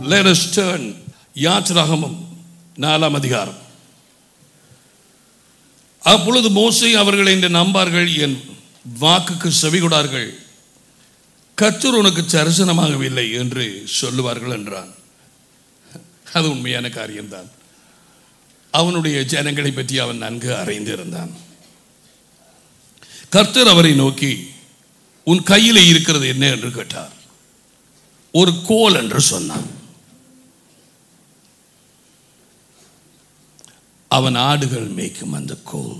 let us turn யாத்திராகமம் நாலாம் அதிகாரம் அப்பொழுது மோசே அவர்கள் என்று நம்பார்கள் என் வாக்குக்கு செவிகொடார்கள் கர்த்தர் உனக்கு தரிசனமாகவில்லை என்று சொல்லுவார்கள் என்றான் அது உண்மையான காரியம்தான் அவனுடைய ஜனங்களை பற்றி அவன் நன்கு அறிந்திருந்தான் கர்த்தர் அவரை நோக்கி உன் கையில் இருக்கிறது என்ன என்று கேட்டார் ஒரு கோல் என்று சொன்னான் அவன் ஆடுகள் மேய்க்கும் அந்த கோல்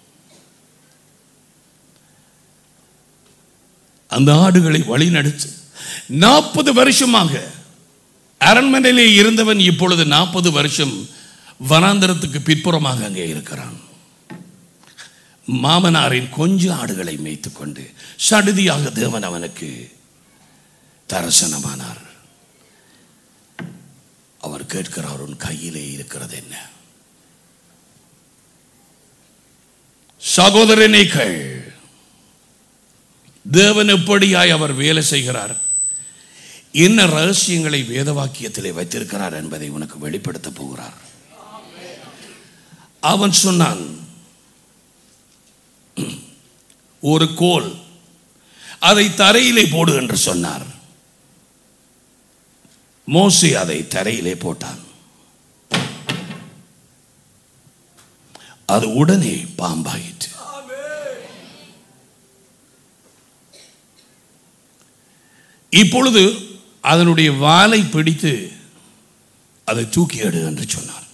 அந்த ஆடுகளை வழிநடத்து நாற்பது வருஷமாக அரண்மனையிலே இருந்தவன் இப்பொழுது நாற்பது வருஷம் வனாந்தரத்துக்கு பிற்புறமாக அங்கே இருக்கிறான் மாமனாரின் கொஞ்ச ஆடுகளை மேய்த்துக் கொண்டு சடுதியாக தேவன் அவனுக்கு தரிசனமானார் அவர் கேட்கிறார் உன் கையிலே இருக்கிறது என்ன சகோதரனை கேள் தேவன் எப்படியாய் அவர் வேலை செய்கிறார் என்ன ரகசியங்களை வேத வாக்கியத்திலே வைத்திருக்கிறார் என்பதை உனக்கு வெளிப்படுத்த போகிறார் அவன் சொன்னான் ஒரு கோல் அதை தரையிலே போடு என்று சொன்னார் மோசி அதை தரையிலே போட்டான் அது உடனே பாம்பாயிற்று இப்பொழுது அதனுடைய வாலை பிடித்து அதை தூக்கி எடு என்று சொன்னார்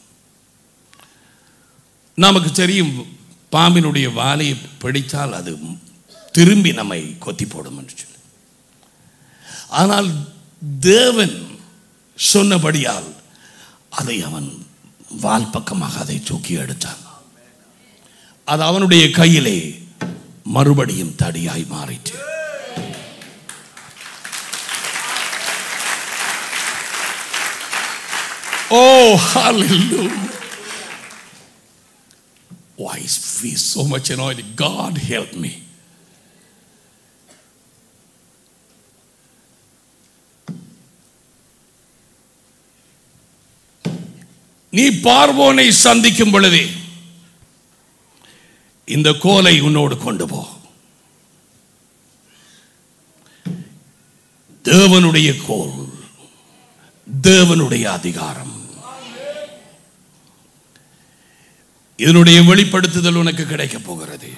நமக்கு தெரியும் பாம்பினுடைய வாலை பிடித்தால் அது திரும்பி நம்மை கொத்தி போடும் என்று சொல்லி ஆனால் தேவன் சொன்னபடியால் அதை அவன் வால் பக்கமாக அதை தூக்கி எடுத்தான் அது அவனுடைய கையிலே மறுபடியும் தடியாய் மாறிற்று Oh, hallelujah. Why is we so much anointed? God help me. நீ பார்வோனை சந்திக்கும் பொழுதே இந்த கோலை உன்னோடு கொண்டு போ தேவனுடைய கோல் தேவனுடைய அதிகாரம் இதனுடைய வெளிப்படுத்துதல் உனக்கு கிடைக்க போகிறது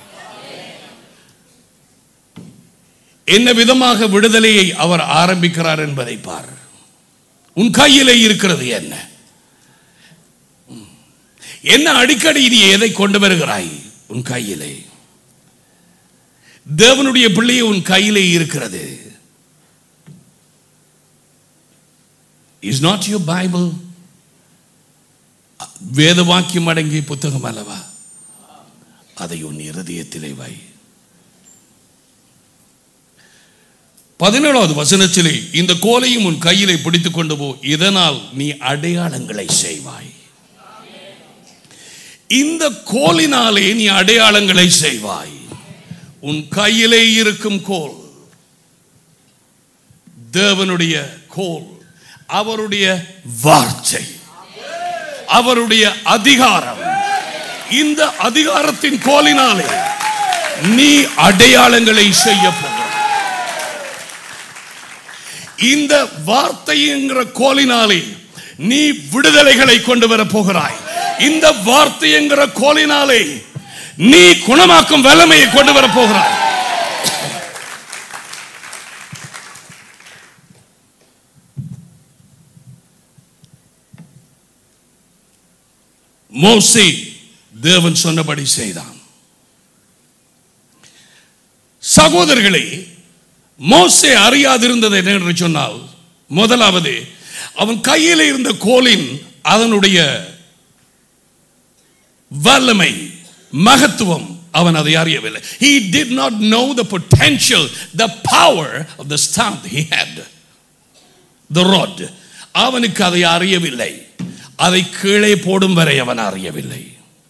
என்ன விதமாக விடுதலையை அவர் ஆரம்பிக்கிறார் என்பதை பார் உன் கையிலே இருக்கிறது என்ன என்ன அடிக்கடி நீ எதை கொண்டு வருகிறாய் உன் கையிலே தேவனுடைய பிள்ளையை உன் கையிலே இருக்கிறது இஸ் நாட் யுவர் பைபிள் வேத வாக்கியம் அடங்கிய புத்தகம் அல்லவா அதை உன் இருதயத்திலே வை பதினேழாவது வசனத்திலே இந்த கோலையும் உன் கையிலே பிடித்துக் கொண்டு போ இதனால் நீ அடையாளங்களை செய்வாய் இந்த கோலினாலே நீ அடையாளங்களை செய்வாய் உன் கையிலே இருக்கும் கோல் தேவனுடைய கோல் அவருடைய வார்த்தை அவருடைய அதிகாரம் இந்த அதிகாரத்தின் கோலினாலே நீ அடையாளங்களை செய்ய போகிறாய் இந்த வார்த்தைங்கிற கோலினாலே நீ விடுதலைகளை கொண்டு வர போகிறாய் இந்த வார்த்தைங்கிற கோலினாலே நீ குணமாக்கும் வல்லமையை கொண்டு வர போகிறாய் மோசே தேவன் சொன்னபடி செய்தான் சகோதரர்களே மோசே அறியாதிருந்தது என்ன என்று சொன்னால் முதலாவது அவன் கையில் இருந்த கோலின் அதனுடைய வல்லமை மகத்துவம் அவன் அதை அறியவில்லை he did not know the potential the power of the staff he had the rod அவனுக்கு அதை அறியவில்லை அதை கீழே போடும் வரை அவன் அறியவில்லை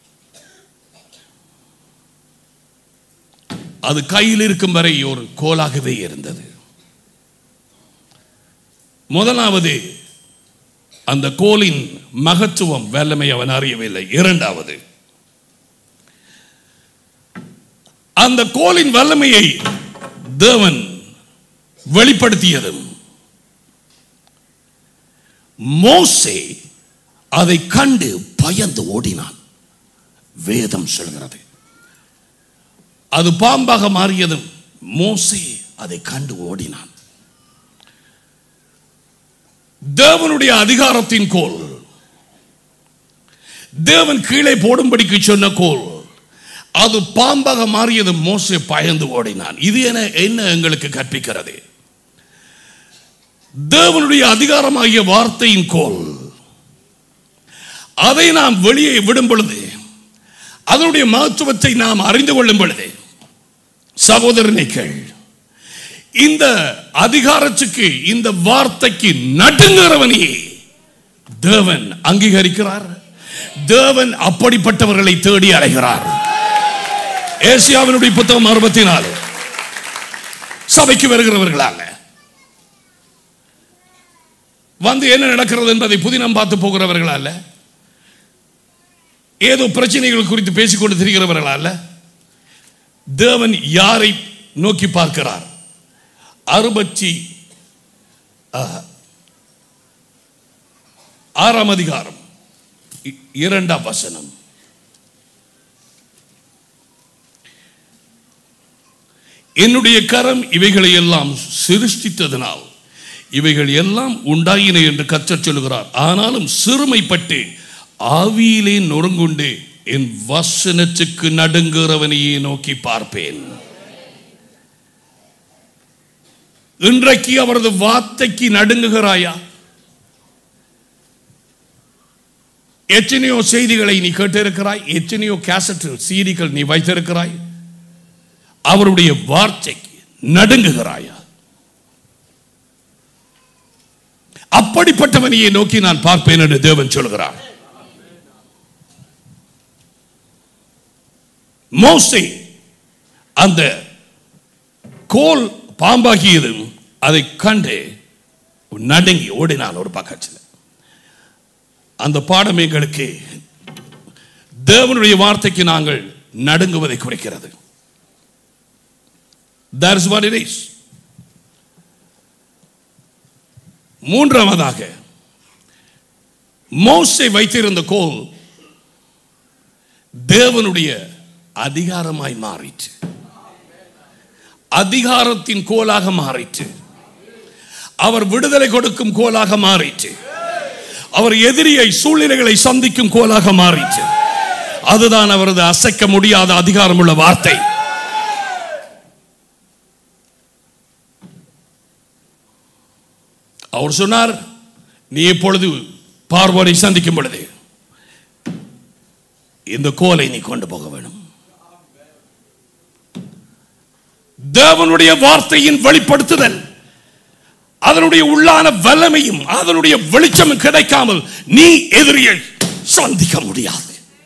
அது கையில் இருக்கும் வரை ஒரு கோலாகவே இருந்தது முதலாவது அந்த கோலின் மகத்துவம் வல்லமை அவன் அறியவில்லை இரண்டாவது அந்த கோலின் வல்லமையை தேவன் வெளிப்படுத்தியதும் மோசே அதை கண்டு பயந்து ஓடினான் வேதம் சொல்கிறது அது பாம்பாக மாறியதும் மோசே அதை கண்டு ஓடினான் தேவனுடைய அதிகாரத்தின் கோல் தேவன் கீழே போடும்படிக்கு சொன்ன கோல் அது பாம்பாக மாறியது மோசே பயந்து ஓடினான் இது என என்ன எங்களுக்கு கற்பிக்கிறது தேவனுடைய அதிகாரமாகிய வார்த்தையின் கோல் அதை நாம் வெளியே விடும் பொழுது அதனுடைய மகத்துவத்தை நாம் அறிந்து கொள்ளும் பொழுது சகோதரனை கேள் இந்த அதிகாரத்துக்கு இந்த வார்த்தைக்கு நடுங்கிறவனையே தேவன் அங்கீகரிக்கிறார் தேவன் அப்படிப்பட்டவர்களை தேடி அலைகிறார் ஏசியாவினுடைய புத்தகம் அறுபத்தி நாலு சபைக்கு வருகிறவர்களாக வந்து என்ன நடக்கிறது என்பதை புதினம் பார்த்து போகிறவர்களா அல்ல ஏதோ பிரச்சனைகள் குறித்து பேசிக்கொண்டு திரிகிறவர்களா அல்ல தேவன் யாரை நோக்கி பார்க்கிறார் அறுபத்தி ஆ, ஆறாம் அதிகாரம் இ- இரண்டாம் வசனம் என்னுடைய கரம் இவைகளை எல்லாம் சிருஷ்டித்ததனால் இவைகள் எல்லாம் உண்டாயின என்று கற்றச் சொல்லுகிறார் ஆனாலும் சிறுமைப்பட்டு ஆவியிலே நொறுங்குண்டு என் வசனத்துக்கு நடுங்குறவனையே நோக்கி பார்ப்பேன் இன்றைக்கு அவரது வார்த்தைக்கு நடுங்குகிறாயா எத்தனையோ செய்திகளை நீ கேட்டிருக்கிறாய் எத்தனையோ கேசட் சீடிகள் நீ வைத்திருக்கிறாய் அவருடைய வார்த்தைக்கு நடுங்குகிறாயா அப்படிப்பட்டவனையே நோக்கி நான் பார்ப்பேன் என்று தேவன் சொல்கிறார் மோசே அந்த கோல் பாம்பாகியதும் அதை கண்டு நடுங்கி ஓடினான் ஒரு பக்கத்தில் அந்த பாடம் எங்களுக்கு தேவனுடைய வார்த்தைக்கு நாங்கள் நடுங்குவதை குறைக்கிறது That is what it is. மூன்றாவதாக மோசே வைத்திருந்த கோல் தேவனுடைய அதிகாரமாய் மாறிற்று அதிகாரத்தின் கோலாக மாறிற்று அவர் விடுதலை கொடுக்கும் கோலாக மாறிற்று அவர் எதிரியை சூழ்நிலைகளை சந்திக்கும் கோலாக மாறிற்று அதுதான் அவரது அசைக்க முடியாத அதிகாரமுள்ள வார்த்தை அவர் சொன்னார் நீ இப்பொழுது பார்வோனை சந்திக்கும் பொழுது இந்த கோலை நீ கொண்டு போக வேணும் தேவனுடைய வார்த்தையின் வெளிப்படுத்துதல் அதனுடைய உள்ளான வல்லமையும் அதனுடைய வெளிச்சமும் கிடைக்காமல் நீ எதிரியை சந்திக்க முடியாது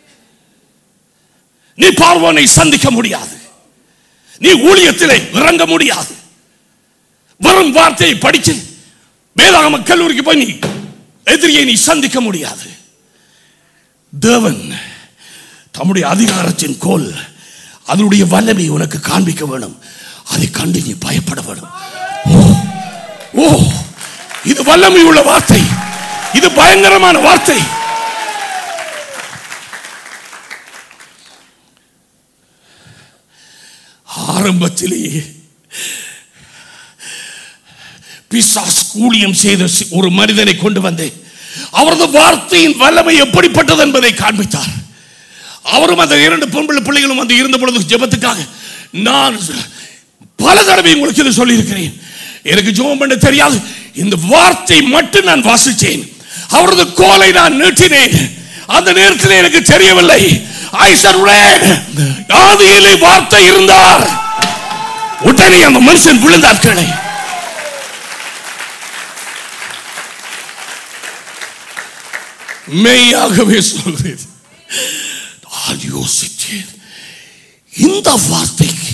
நீ பார்வோனை சந்திக்க முடியாது நீ ஊழியத்திலே இறங்க முடியாது வரும் வார்த்தையை படிச்சு வேதாகம கல்லூரிக்கு போய் நீ எதிரியை நீ சந்திக்க முடியாது தேவன் தம்முடைய அதிகாரத்தின் கோல் அதனுடைய வல்லமை உனக்கு காண்பிக்க வேணும் அதை கண்டு நீ பயப்பட வேணும் ஓ, ஓ இது வல்லமை உள்ள வார்த்தை இது பயங்கரமான வார்த்தை ஆரம்பத்திலேயே பிசாஸ் கூலியம் செய்த சி- ஒரு மனிதனை கொண்டு வந்து அவரது வார்த்தையின் வல்லமை எப்படிப்பட்டது என்பதை காண்பித்தார் அவரும் அந்த இரண்டு பொம்பளை பிள்ளைகளும் வந்து இருந்த பொழுது ஜெபத்துக்காக நான் பல தடவை உங்களுக்கு இது சொல்லியிருக்கிறேன் எனக்கு ஜெபம் பண்ண தெரியாது இந்த வார்த்தை மட்டும் நான் வாசித்தேன் அவரது கோலை நான் நீட்டினேன் அந்த நேரத்தில் எனக்கு தெரியவில்லை I said, "Red." ஆதியிலே வார்த்தை இருந்தார் உடனே அந்த மனுஷன் விழுந்தார் கீழே மெய்யாகவே சொல்றேன் நான் யோசித்தேன் இந்த வார்த்தைக்கு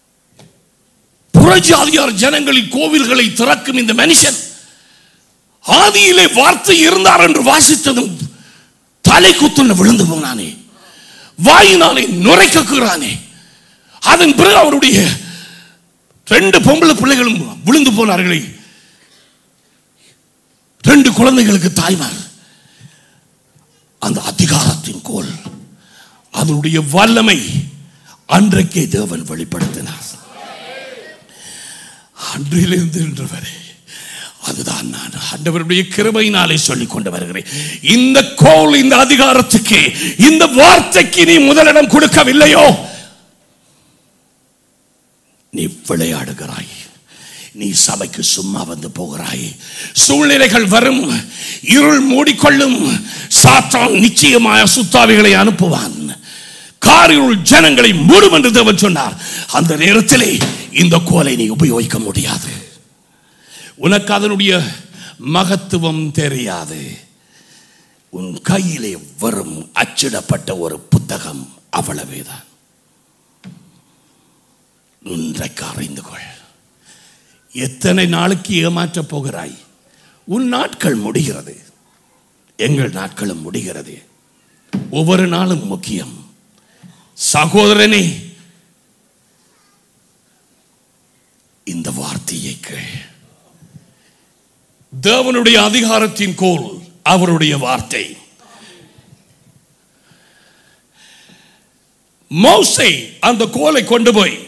புறஜாதியார் ஜனங்களின் கோவில்களை திறக்கும் இந்த மனுஷன் ஆதியிலே வார்த்தை இருந்தார் என்று வாசித்ததும் தலை குத்துன்னு விழுந்து போனானே வாயினாலே நுரைக்குறானே அதன் பிறகு அவருடைய ரெண்டு பொம்பளை பிள்ளைகளும் விழுந்து போனார்களே ரெண்டு குழந்தைகளுக்கு தாய்மார் அந்த அதிகாரத்தின் கோல் அதனுடைய வல்லமை அன்றைக்கே தேவன் வெளிப்படுத்தினார் அன்றிலிருந்து இன்று வரை அதுதான் நான் ஆண்டவருடைய கிருபையினாலே சொல்லிக் கொண்டு வருகிறேன் இந்த கோல் இந்த அதிகாரத்துக்கு இந்த வார்த்தைக்கு நீ முதலிடம் கொடுக்கவில்லையோ நீ விளையாடுகிறாய் நீ சபைக்கு சும்மா வந்து போகிறாய் சூழ்நிலைகள் வரும் இருள் மூடிக்கொள்ளும் சாத்தான் நிச்சயമായ சுத்தாவிகளை அனுப்புவான் காரிருள் ஜனங்களை மூடும் என்று தேவன் சொன்னார் அந்த நேரத்திலே இந்த கோலை நீ உபயோகிக்க முடியாது உனக்கு அதனுடைய மகத்துவம் தெரியாது உன் கையிலே வரும் அச்சிடப்பட்ட ஒரு புத்தகம் அவ்வளவேதான் இன்றைக்கு அறிந்து கொள் எத்தனை நாளுக்கு ஏமாற்றப் போகிறாய் உன் நாட்கள் முடிகிறது எங்கள் நாட்களும் முடிகிறது ஒவ்வொரு நாளும் முக்கியம் சகோதரனே இந்த வார்த்தையை கேள் தேவனுடைய அதிகாரத்தின் கோல் அவருடைய வார்த்தை மோசை அந்த கோலை கொண்டு போய்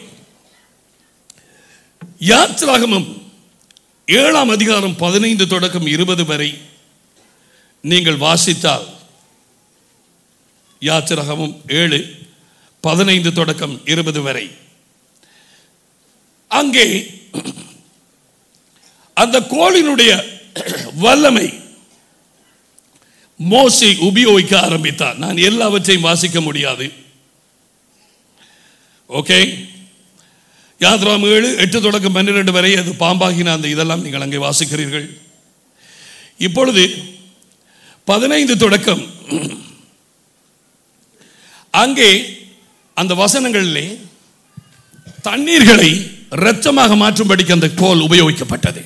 யாத்ராகமம் ஏழாம் அதிகாரம் பதினைந்து தொடக்கம் இருபது வரை நீங்கள் வாசித்தால் யாத்திரகமும் ஏழு பதினைந்து தொடக்கம் இருபது வரை அங்கே அந்த கோளினுடைய வல்லமை மோசை உபயோகிக்க ஆரம்பித்தார் நான் எல்லாவற்றையும் வாசிக்க முடியாது ஓகே யாத்ராம் ஏழு எட்டு தொடக்கம் பன்னிரெண்டு வரை அது பாம்பாகின அந்த இதெல்லாம் நீங்கள் அங்கே வாசிக்கிறீர்கள் இப்பொழுது பதினைந்து தொடக்கம் அங்கே அந்த வசனங்களிலே தண்ணீர்களை இரத்தமாக மாற்றும்படிக்கு அந்த கோல் உபயோகிக்கப்பட்டது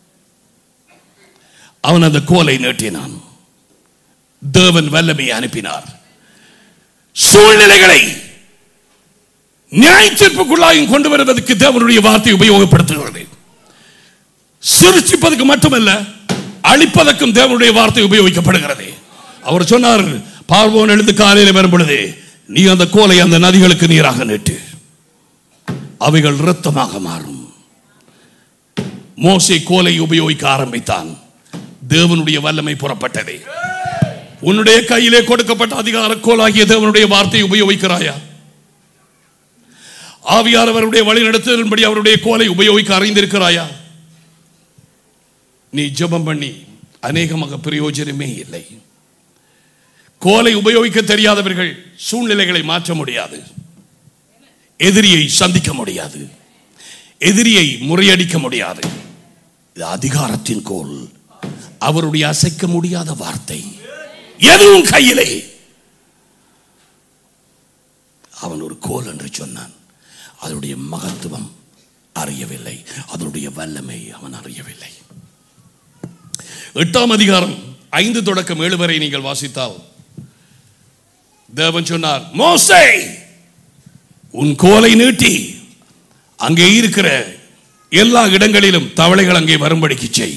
அவன் அந்த கோலை நீட்டினான் தேவன் வல்லமையை அனுப்பினார் சூழ்நிலைகளை நியாய தீர்ப்புக்குள்ளாயும் கொண்டு வருவதற்கு தேவனுடைய வார்த்தை உபயோகப்படுத்துகிறது சிரிச்சிப்பதற்கு மட்டுமல்ல அழிப்பதற்கும் தேவனுடைய வார்த்தை உபயோகிக்கப்படுகிறது அவர் சொன்னார் பார்வோன் எழுந்து காலையில் வரும் பொழுது நீ அந்த கோலை அந்த நதிகளுக்கு நீராக நீட்டு அவைகள் இரத்தமாக மாறும் மோசே கோலை உபயோகிக்க ஆரம்பித்தான் தேவனுடைய வல்லமை புறப்பட்டது உன்னுடைய கையிலே கொடுக்கப்பட்ட அதிகார கோலாகிய தேவனுடைய வார்த்தையை உபயோகிக்கிறாயா ஆவியானவருடைய வழி நடத்துதலின்படி அவருடைய கோலை உபயோகிக்க அறிந்திருக்கிறாயா நீ ஜெபம் பண்ணி அநேகமாக பிரயோஜனமே இல்லை கோலை உபயோகிக்க தெரியாதவர்கள் சூழ்நிலைகளை மாற்ற முடியாது எதிரியை சந்திக்க முடியாது எதிரியை முறியடிக்க முடியாது இது அதிகாரத்தின் கோல் அவருடைய அசைக்க முடியாத வார்த்தை எதுவும் கையிலே அவன் ஒரு கோல் என்று சொன்னான் அதனுடைய மகத்துவம் அறியவில்லை அதனுடைய வல்லமை அவன் அறியவில்லை எட்டாம் அதிகாரம் ஐந்து தொடக்கம் ஏழு வரை நீங்கள் வாசித்தால் தேவன் சொன்னார் மோசே உன் கோலை நீட்டி அங்கே இருக்கிற எல்லா இடங்களிலும் தவளைகள் அங்கே வரும்படிக்கு செய்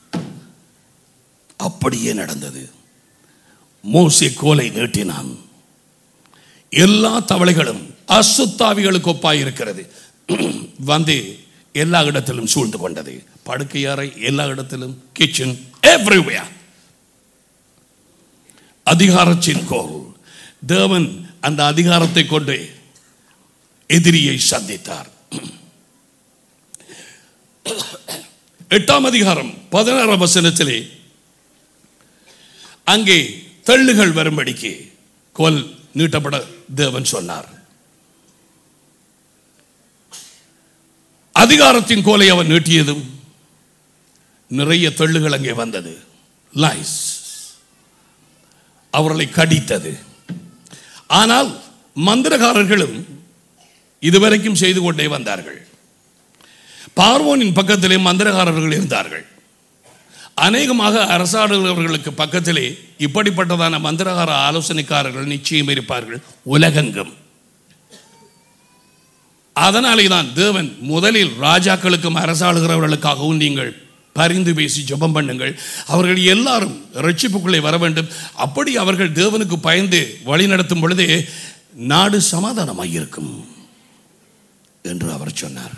அப்படியே நடந்தது மோசே கோலை நீட்டினான் எல்லா தவளைகளும் அசுத்தாவிகளுக்கு ஒப்பாய் இருக்கிறது வந்து எல்லா இடத்திலும் சூழ்ந்து கொண்டது படுக்கை அறை எல்லா இடத்திலும் கிச்சன் எவ்ரிவேர் அதிகாரத்தின் கோல் தேவன் அந்த அதிகாரத்தை கொண்டு எதிரியை சந்தித்தார் எட்டாம் அதிகாரம் பதினாறாம் வசனத்திலே அங்கே தெள்ளுகள் வரும்படிக்கு கோல் நீட்டப்பட தேவன் சொன்னார் அதிகாரத்தின் கோலை அவன் நீட்டியதும் நிறைய தெள்ளுகள் அங்கே வந்தது லைஸ் அவர்களை கடித்தது ஆனால் மந்திரகாரர்களும் இதுவரைக்கும் செய்து கொண்டே வந்தார்கள் பார்வோனின் பக்கத்திலே மந்திரகாரர்கள் இருந்தார்கள் அநேகமாக அரசாடுகிறவர்களுக்கு பக்கத்திலே இப்படிப்பட்டதான மந்திரகார ஆலோசனைக்காரர்கள் நிச்சயம் இருப்பார்கள் உலகெங்கும் அதனாலே தான் தேவன் முதலில் ராஜாக்களுக்கும் அரசாளுகிறவர்களுக்காகவும் நீங்கள் பரிந்து பேசி ஜெபம் பண்ணுங்கள் அவர்கள் எல்லாரும் ரட்சிப்புக்குள்ளே வர வேண்டும் அப்படி அவர்கள் தேவனுக்கு பயந்து வழி நடத்தும் பொழுதே நாடு சமாதானமாக இருக்கும் என்று அவர் சொன்னார்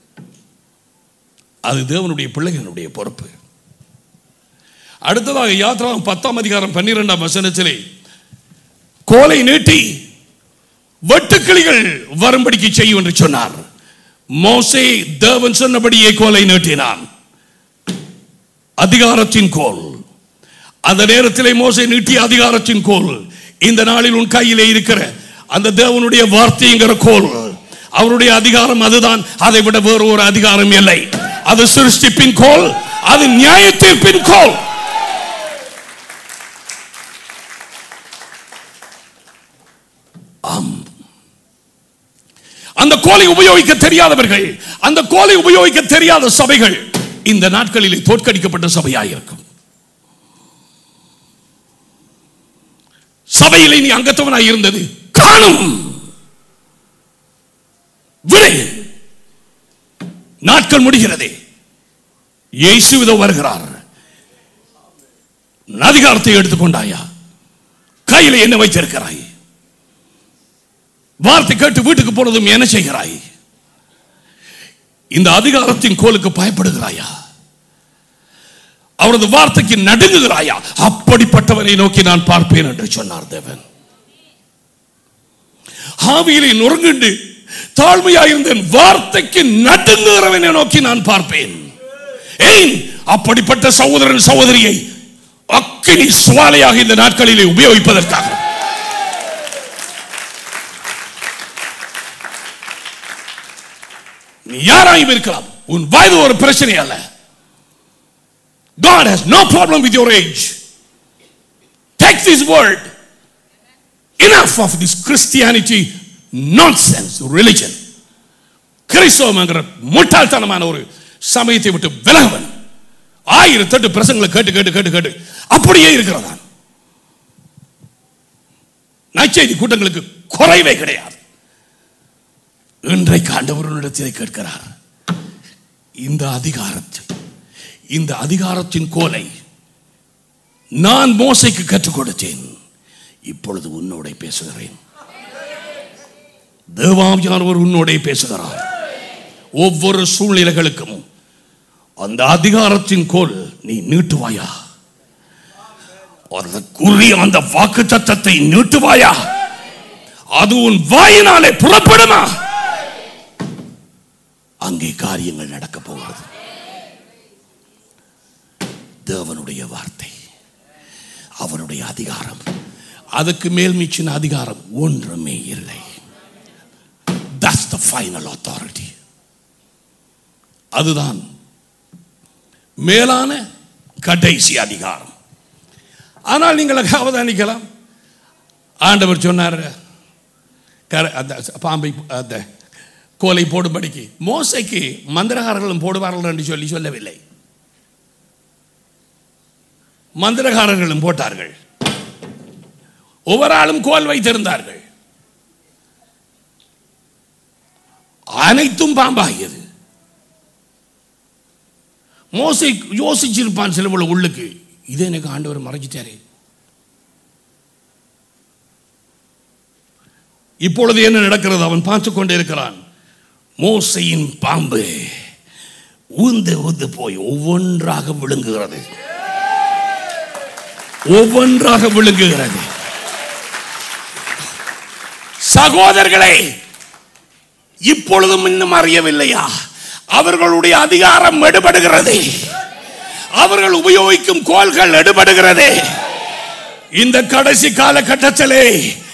அது தேவனுடைய பிள்ளைகளுடைய பொறுப்பு அடுத்ததாக யாத்ராவும் பத்தாம் அதிகாரம் பன்னிரெண்டாம் வசனத்திலே கோலை நீட்டி வெட்டுக்கிளிகள் வரும்படிக்கு செய்யும் என்று சொன்னார் மோசே தேவன் சொன்னபடியே கோலை நீட்டினான் அதிகாரத்தின் கோல் அந்த நேரத்திலே மோசே நீட்டிய அதிகாரத்தின் கோல் இந்த நாளில் உன் கையிலே இருக்கிற அந்த தேவனுடைய வார்த்தைங்கிற கோல் அவருடைய அதிகாரம் அதுதான் அதை விட வேறு ஒரு அதிகாரம் இல்லை அது சிருஷ்டிப்பின் கோல் அது நியாய தீர்ப்பின் கோல் ஆம் அந்த கோலை உபயோகிக்க தெரியாதவர்கள் அந்த கோலை உபயோகிக்க தெரியாத சபைகள் இந்த நாட்களிலே தோற்கடிக்கப்பட்ட சபையாயிருக்கும் சபையிலே நீ அங்கத்தவனாய் இருந்தது காணும் விடை நாட்கள் முடிகிறதே இயேசு இதோ வருகிறார் அதிகாரத்தை எடுத்துக்கொண்டாயா கையில என்ன வைத்திருக்கிறாய் வார்த்தை கேட்டு வீட்டுக்கு போனதும் என்ன செய்கிறாய் இந்த அதிகாரத்தின் கோலுக்கு பயப்படுகிறாயா அவரது வார்த்தைக்கு நடுங்குகிறாயா அப்படிப்பட்டவனை நோக்கி நான் பார்ப்பேன் என்று சொன்னார் தேவன் ஆவியிலே நொறுங்குண்டு தாழ்மையாயிருந்தேன் வார்த்தைக்கு நடுங்குகிறவனை நோக்கி நான் பார்ப்பேன் ஏன் அப்படிப்பட்ட சகோதரன் சகோதரியை அக்கினி சுவாலையாக இந்த நாட்களிலே உபயோகிப்பதற்காக நீ யாராயும் இருக்கலாம் உன் வயது ஒரு பிரச்சனை அல்ல God has no problem with your age. Take this word. Enough of this Christianity nonsense religion. கிறிஸ்தவங்கிற முட்டாள்தனமான ஒரு சமயத்தை விட்டு விலகவன் ஆயிரத்தெட்டு பிரசங்களை கேட்டு கேட்டு கேட்டு கேட்டு அப்படியே இருக்கிறதான் நற்செய்தி கூட்டங்களுக்கு குறைவே கிடையாது இன்றைக்கு ஆண்டவரிடத்திலே கேட்கிறார் இந்த அதிகாரத்தை இந்த அதிகாரத்தின் கோலை நான் மோசைக்கு கற்றுக் கொடுத்தேன் இப்பொழுது உன்னோட பேசுகிறேன் தேவாவியானவர் உன்னோட பேசுகிறார் ஒவ்வொரு சூழ்நிலைகளுக்கும் அந்த அதிகாரத்தின் கோல் நீ நீட்டுவாயா அதற்குரிய அந்த வாக்கு தத்தத்தை நீட்டுவாயா அது உன் வாயினாலே புறப்படுமா அங்கே காரியங்கள் நடக்க போகிறது தேவனுடைய வார்த்தை அவனுடைய அதிகாரம் அதுக்கு மேல் மிச்சின அதிகாரம் ஒன்றுமே இல்லை தட்ஸ் த ஃபைனல் அத்தாரிட்டி அதுதான் மேலான கடைசி அதிகாரம் ஆனால் நீங்கள் அவதானிக்கலாம் ஆண்டவர் சொன்னார் கர- அந்த பாம்பை அந்த கோலை போடும்படிக்கு மோசைக்கு மந்திரகாரர்களும் போடுவார்கள் என்று சொல்லி சொல்லவில்லை மந்திரகாரர்களும் போட்டார்கள் ஒவ்வொரு ஆளும் கோல் வைத்திருந்தார்கள் அனைத்தும் பாம்பாகியது மோசை யோசிச்சிருப்பான் சிலவுள்ள உள்ளுக்கு இதை எனக்கு ஆண்டவர் மறைச்சிட்டாரே இப்பொழுது என்ன நடக்கிறது அவன் பார்த்து கொண்டே இருக்கிறான் மோசையின் பாம்பு ஊந்து ஊந்து போய் ஒவ்வொன்றாக விழுங்குகிறது ஒவ்வொன்றாக விழுங்குகிறது சகோதரர்களே இப்பொழுதும் இன்னும் அறியவில்லையா அவர்களுடைய அதிகாரம் எடுபடுகிறது அவர்கள் உபயோகிக்கும் கோல்கள் எடுபடுகிறது இந்த கடைசி காலகட்டத்திலே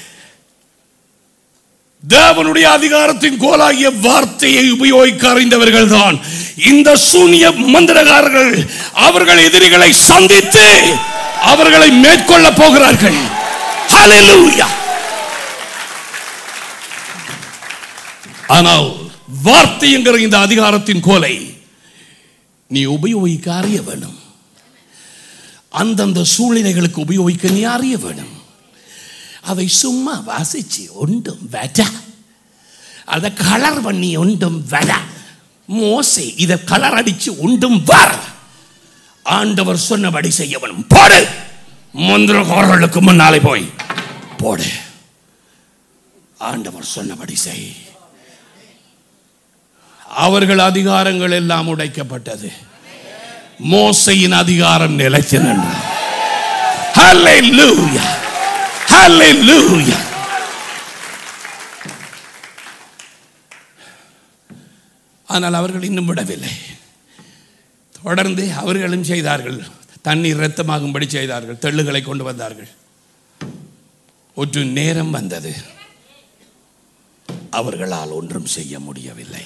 தேவனுடைய அதிகாரத்தின் கோலாகிய வார்த்தையை உபயோகிக்க அறிந்தவர்கள் தான் இந்த சூனிய மந்திரகாரர்கள் அவர்கள் எதிரிகளை சந்தித்து அவர்களை மேற்கொள்ள போகிறார்கள் Hallelujah. ஆனால் வார்த்தை என்கிற இந்த அதிகாரத்தின் கோலை நீ உபயோகிக்க அறிய வேண்டும் அந்தந்த சூழ்நிலைகளுக்கு உபயோகிக்க நீ அறிய வேணும் அதை சும்மா வாசிச்சு ஒன்றும் வர அதை கலர் பண்ணி ஒன்றும் வர மோசே இதை கலர் அடிச்சு ஒன்றும் வர ஆண்டவர் சொன்னபடி செய்ய வேணும் போடு மந்திரக்காரர்களுக்கு முன்னாலே போய் போடு ஆண்டவர் சொன்னபடி செய் அவர்கள் அதிகாரங்கள் எல்லாம் உடைக்கப்பட்டது மோசையின் அதிகாரம் நிலைத்து நின்றது Hallelujah. Hallelujah. ஆனால் அவர்கள் இன்னும் விடவில்லை தொடர்ந்து அவர்களும் செய்தார்கள் தண்ணீர் இரத்தமாகும்படி செய்தார்கள் தெள்ளுகளை கொண்டு வந்தார்கள் ஒரு நேரம் வந்தது அவர்களால் ஒன்றும் செய்ய முடியவில்லை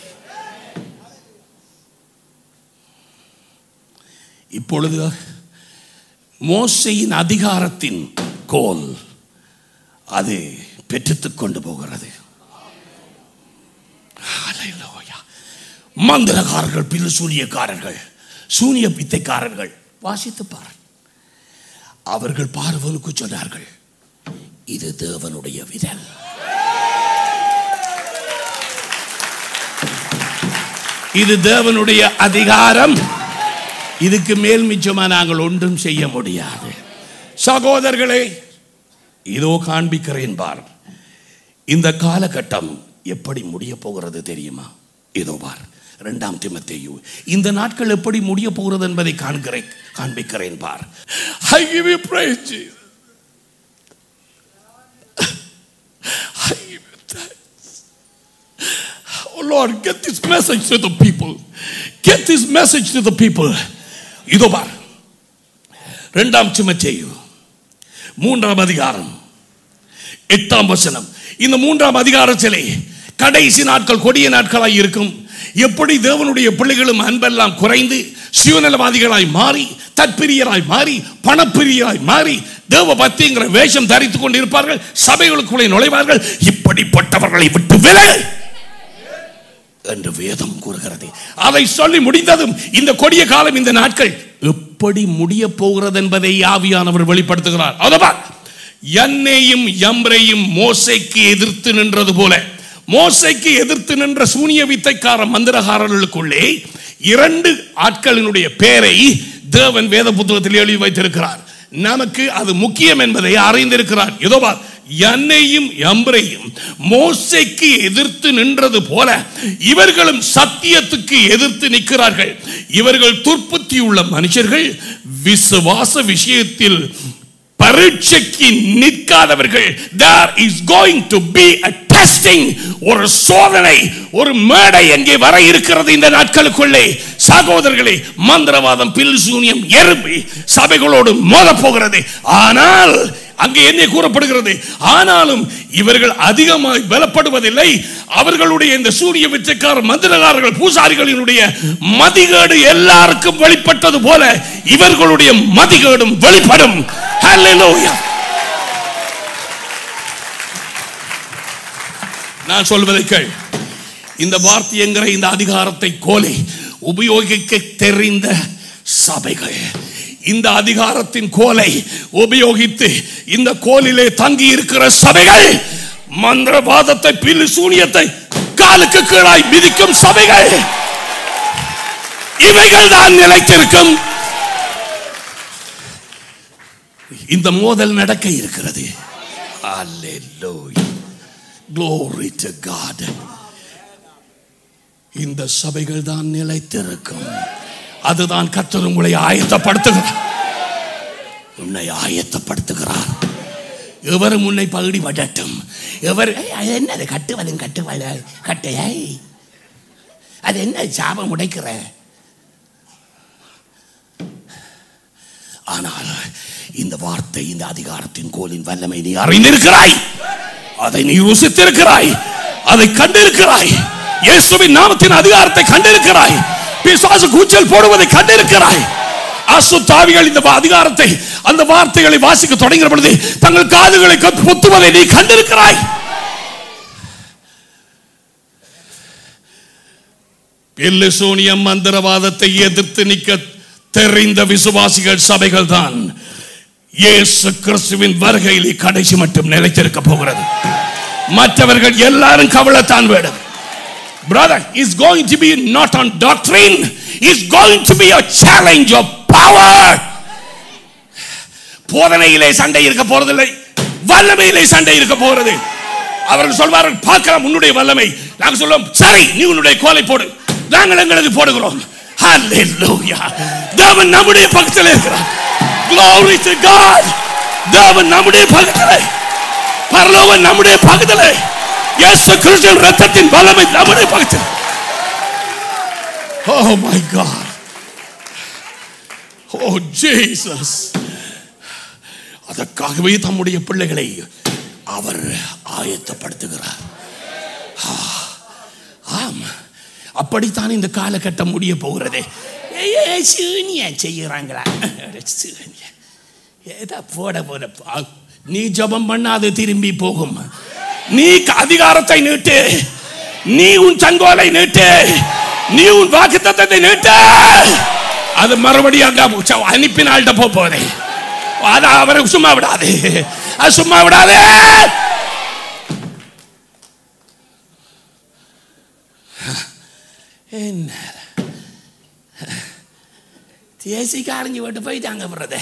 இப்பொழுது மோசையின் அதிகாரத்தின் கோல் அது பெற்றுத்துக் கொண்டு போகிறது Hallelujah. மந்திரக்காரர்கள் பில்லு சூனியக்காரர்கள் சூனிய பித்தைக்காரர்கள் வாசித்து பார் அவர்கள் பார்வனுக்கு சொன்னார்கள் இது தேவனுடைய விரல் இது தேவனுடைய அதிகாரம் இதுக்கு மேல் மிச்சமா நாங்கள் ஒன்றும் செய்ய முடியாது சகோதரர்களே இதோ காண்பிக்கிறேன் பார் இந்த காலகட்டம் எப்படி முடிய போகிறது தெரியுமா இதோ பார் இரண்டாம் திமத்தேயு இந்த நாட்கள் எப்படி முடிய போகிறது என்பதை காண்கிறேன் காண்பிக்கிறேன் பார் I give you praise, Jesus. I give you thanks. Oh Lord, get this message to the people. Get this message to the people. இதோ பார் இரண்டாம் சிமச்சேயு மூன்றாம் அதிகாரம் எட்டாம் வசனம் இந்த மூன்றாம் அதிகாரத்திலே கடைசி நாட்கள் கொடிய நாட்களாய் இருக்கும் எப்படி தேவனுடைய பிள்ளைகளும் அன்பெல்லாம் குறைந்து சுயநலவாதிகளாய் மாறி தற்பிரியராய் மாறி பணப்பிரியராய் மாறி தேவ பக்திங்கிற வேஷம் தரித்துக் கொண்டிருப்பார்கள் சபைகளுக்குள்ளே நுழைவார்கள் இப்படிப்பட்டவர்களை விட்டு விலை என்று வேதம் கூறுகிறது அதை சொல்லி முடிந்ததும் இந்த கொடிய காலம் இந்த நாட்கள் எப்படி முடிய போகிறது என்பதை ஆவியானவர் வெளிப்படுத்துகிறார் அதவா என்னையும் எம்ரையும் மோசைக்கு எதிர்த்து நின்றது போல மோசைக்கு எதிர்த்து நின்ற சூனிய வித்தைக்கார மந்திரகாரர்களுக்குள்ளே இரண்டு ஆட்களினுடைய பெயரை தேவன் வேத புத்தகத்தில் எழுதி வைத்திருக்கிறார் நமக்கு அது முக்கியம் என்பதை அறிந்திருக்கிறார் இதோ பார் என்னையும் எம்பரையும் மோசைக்கு எதிர்த்து நின்றது போல இவர்களும் சத்தியத்துக்கு எதிர்த்து நிற்கிறார்கள் இவர்கள் துர்ப்புத்தி உள்ள மனுஷர்கள் விசுவாச விஷயத்தில் பரீட்சைக்கு நிற்காதவர்கள் there is going to be a testing ஒரு சோதனை ஒரு மேடை எங்கே வர இருக்கிறது இந்த நாட்களுக்குள்ளே சகோதரர்களே மந்திரவாதம் பில் சூனியம் எறும்பி சபைகளோடு மோத போகிறது ஆனால் அங்கே என்ன கூறப்படுகிறது ஆனாலும் இவர்கள் அதிகமாய் பலப்படுவதில்லை அவர்களுடைய இந்த சூரிய விச்சைக்கார மந்திரகாரர்கள் பூசாரிகளினுடைய மதிகேடு எல்லாருக்கும் வெளிப்பட்டது போல இவர்களுடைய மதிகேடும் வெளிப்படும் Hallelujah. நான் சொல்வதை கேள் இந்த வார்த்தை என்கிற இந்த அதிகாரத்தை கோலை உபயோகிக்க தெரிந்த சபைகள் இந்த அதிகாரத்தின் கோலை உபயோகித்து இந்த கோலிலே தங்கி இருக்கிற சபைகள் மந்திரவாதத்தை பில்லு சூனியத்தை காலுக்கு கீழாய் மிதிக்கும் சபைகள் இவைகள் தான் நிலைத்திருக்கும் இந்த மோதல் நடக்க இருக்கிறது Hallelujah. Glory to God. இந்த சபைகள் தான் நிலைத்திருக்கும் அதுதான் கர்த்தர் உங்களை ஆயத்தப்படுத்துகிறார் உன்னை ஆயத்தப்படுத்துகிறார் எவரும் உன்னை பகுடி படட்டும் எவர் "ஏய், அது என்னது கட்டுவதும் கட்டுவத கட்டையை அது என்ன சாபம் உடைக்கிற ஆனால் இந்த வார்த்தை இந்த அதிகாரத்தின் கோலின் வல்லமை நீ அறிந்திருக்கிறாய் அதை நீ ருசித்திருக்கிறாய் அதை கண்டிருக்கிறாய் இயேசுவின் நாமத்தின் அதிகாரத்தை கண்டிருக்கிறாய் பிசாசு கூச்சல் போடுவதை கண்டிருக்கிறாய் அசுத்தாவிகள் இந்த அதிகாரத்தை அந்த வார்த்தைகளை வாசிக்க தொடங்கிற பொழுது தங்கள் காதுகளை கத்- பொத்துவதை நீ கண்டிருக்கிறாய் எல்லிசோனியம் மந்திரவாதத்தை எதிர்த்து நிற்க தெரிந்த விசுவாசிகள் சபைகள் தான் இயேசு கிறிஸ்துவின் வருகையிலே கடைசி மட்டும் நிலைத்திருக்க போகிறது மற்றவர்கள் எல்லாரும் கவலைத்தான் வேடும் brother is going to be not on doctrine is going to be a challenge of power போதனையிலே சண்டை இருக்க போறதில்லை வல்லமையிலே சண்டை இருக்க போகிறது அவர்கள் சொல்வார்கள் பார்க்கலாம் உன்னுடைய வல்லமை நாங்கள் சொல்லுவோம் சரி நீ உன்னுடைய கோலை போடு நாங்கள் எங்களது போடுகிறோம் Hallelujah. தேவன் நம்முடைய பக்கத்தில் இருக்கிறார் Glory to God. தேவன் நம்முடைய பக்கத்தில் பரலோகம் நம்முடைய பக்கத்தில் இயேசு கிறிஸ்துவின் ரத்தத்தின் வல்லமை நம்முடைய பக்கத்தில் Oh my God. Oh Jesus. அதற்காகவே தம்முடைய பிள்ளைகளை அவர் ஆயத்தப்படுத்துகிறார் ஆ, ஆம் அப்படித்தான் இந்த காலகட்டம் முடிய போகிறது ஏய், சூனியா செய்கிறாங்களா சூனியா ஏதா போட போட பா- நீ ஜெபம் பண்ணாது திரும்பி போகும் நீ க- அதிகாரத்தை நீட்டு நீ உன் சங்கோலை நீட்டு நீ உன் வாக்குத்தத்தத்தை நீட்டு அது மறுபடியும் அங்க ச- அனுப்பின ஆள்கிட்ட போக போதே அது அவரை சும்மா விடாது அது சும்மா விடாது என்ன தேசிக்கு அரைஞ்சு விட்டு போயிட்டாங்க பிரதே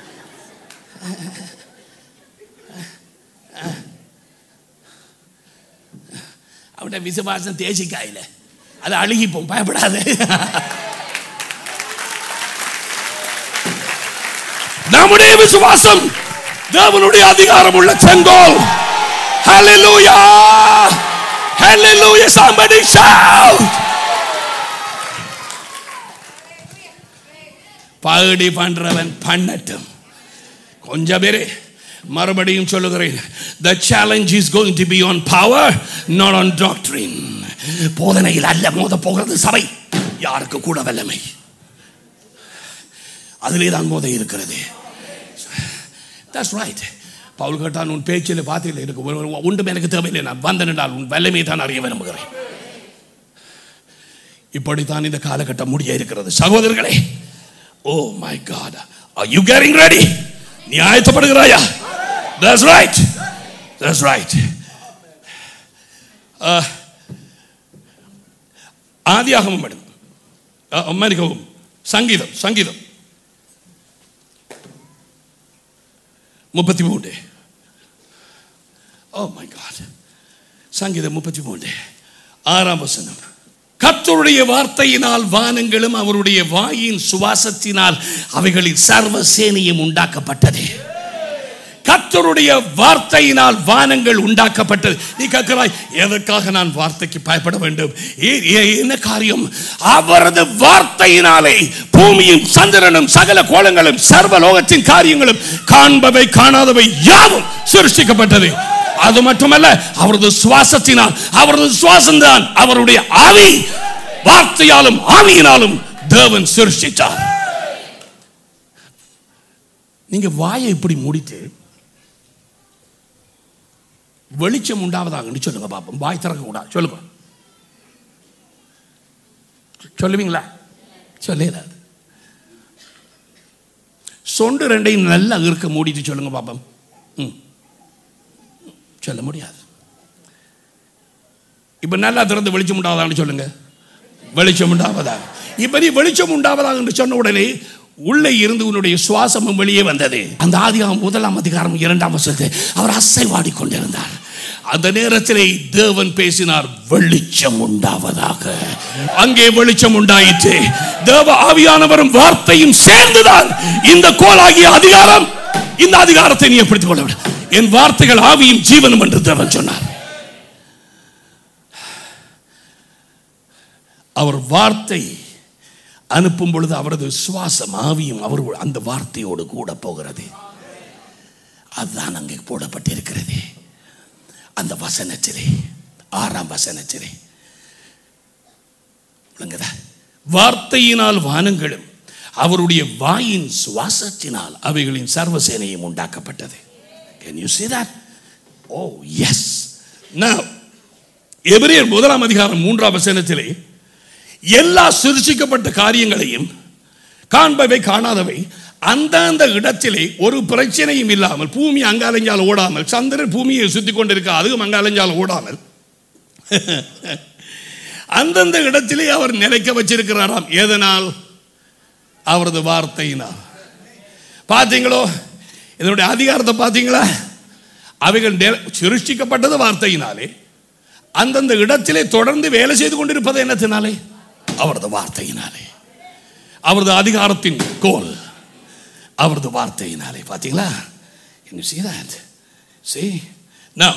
அவட விசுவாசம் தேசிக்காயில அது அழுகிப்போம் பயப்படாது நம்முடைய விசுவாசம் தேவனுடைய அதிகாரம் உள்ள செங்கோல் Hallelujah! Hallelujah! Somebody shout! பகுடி பண்றவன் பண்ணட்டும் கொஞ்சம் பேரு மறுபடியும் சொல்லுகிறேன் the challenge is going to be on power not on doctrine போதனையில் அல்ல மோத போகிறது சபை யாருக்கு கூட வல்லமை அதிலே தான் மோத இருக்கிறது தட்ஸ் ரைட் பவுல் கேட்டான் உன் பேச்சில் பார்த்தீர்கள் எனக்கு ஒரு- ஒரு- ஒன்றும் எனக்கு தேவையில்லை நான் வந்தேன் என்றால் உன் வல்லமையை தான் அறிய விரும்புகிறேன் இப்படித்தான் இந்த காலகட்டம் முடிய இருக்கிறது சகோதரர்களே oh my god are you getting ready நீ ஆயத்தப்படுகிறாயா that's right that's right Uh, ஆதியாகமம் மேடம் மன்னிக்கவும் சங்கீதம் சங்கீதம் முப்பத்தி மூன்று ஓ மை காட் சங்கீதம் முப்பத்தி மூன்று ஆறாம் வசனம் கர்த்தருடைய வார்த்தையினால் வானங்களும் அவருடைய வாயின் சுவாசத்தினால் அவைகளின் சர்வ சேனையும் உண்டாக்கப்பட்டது கர்த்தருடைய வார்த்தையினால் வானங்கள் உண்டாக்கப்பட்டது நீ கேட்கிறாய் எதற்காக நான் வார்த்தைக்கு பயப்பட வேண்டும் ஏ- ஏ- என்ன காரியம் அவரது வார்த்தையினாலே பூமியும் சந்திரனும் சகல கோலங்களும் சர்வ லோகத்தின் காரியங்களும் காண்பவை காணாதவை யாவும் சிருஷ்டிக்கப்பட்டது அது மட்டுமல்ல அவரது சுவாசத்தினால் அவரது சுவாசம்தான் அவருடைய ஆவி வார்த்தையாலும் ஆவியினாலும் தேவன் சிருஷ்டித்தார் நீங்க வாயை இப்படி மூடிட்டு வெளிச்சம் உண்டாவதாக சொல்லுங்க பாப்போம் வாய் திறக்க கூடாது சொல்லுங்க சொல்லுவீங்களா சொல்லல சொண்டு ரெண்டையும் நல்லா இருக்க மூடிட்டு சொல்லுங்க பாப்போம் ம். சொல்ல முடியாது இப்ப நல்லா திறந்து வெளிச்சம் உண்டாவதான்னு சொல்லுங்க வெளிச்சம் உண்டாவதாக இப்ப நீ வெளிச்சம் உண்டாவதாக என்று சொன்ன உடனே உள்ளே இருந்து உன்னுடைய சுவாசமும் வெளியே வந்தது அந்த ஆதிகாரம் முதலாம் அதிகாரம் இரண்டாம் வசனத்தை அவர் அசைவாடி கொண்டிருந்தார் அந்த நேரத்திலே தேவன் பேசினார் வெளிச்சம் உண்டாவதாக அங்கே வெளிச்சம் உண்டாயிற்று தேவ ஆவியானவரும் வார்த்தையும் சேர்ந்துதான் இந்த கோலாகிய அதிகாரம் இந்த அதிகாரத்தை நீ ஏற்படுத்திக் கொள்ள வேண்டும் என் வார்த்தைகள் ஆவியும் ஜீவனும் என்று தேவன் சொன்னார் அவர் வார்த்தை அனுப்பும் பொழுது அவரது சுவாசம் ஆவியும் அவர் அந்த வார்த்தையோடு கூட போகிறது அதுதான் அங்கே போடப்பட்டிருக்கிறது அந்த வசனத்திலே ஆறாம் வசனத்திலே விளங்குதா வார்த்தையினால் வானங்களும் அவருடைய வாயின் சுவாசத்தினால் அவைகளின் சர்வசேனையும் உண்டாக்கப்பட்டது Can you see that? Oh, yes. Now, எபிரேயர் முதலாம் அதிகாரம் மூன்றாம் வசனத்திலே எல்லா சிருஷிக்கப்பட்ட காரியங்களையும் காண்பவை காணாதவை அந்தந்த இடத்திலே ஒரு பிரச்சனையும் இல்லாமல் பூமி அங்காலஞ்சால் ஓடாமல் சந்திரன் பூமியை சுத்தி கொண்டிருக்க அதுவும் அங்காலஞ்சால் ஓடாமல் அந்தந்த இடத்திலே அவர் நிலைக்க வச்சிருக்கிறாராம் எதனால் அவரது வார்த்தையினால் பார்த்தீங்களோ இதனுடைய அதிகாரத்தை பார்த்தீங்களா அவைகள் நில- சிருஷ்டிக்கப்பட்டது வார்த்தையினாலே அந்தந்த இடத்திலே தொடர்ந்து வேலை செய்து கொண்டிருப்பது என்னத்தினாலே அவரது வார்த்தையினாலே அவரது அதிகாரத்தின் கோல் அவரது வார்த்தையினாலே பார்த்தீங்களா you see that see now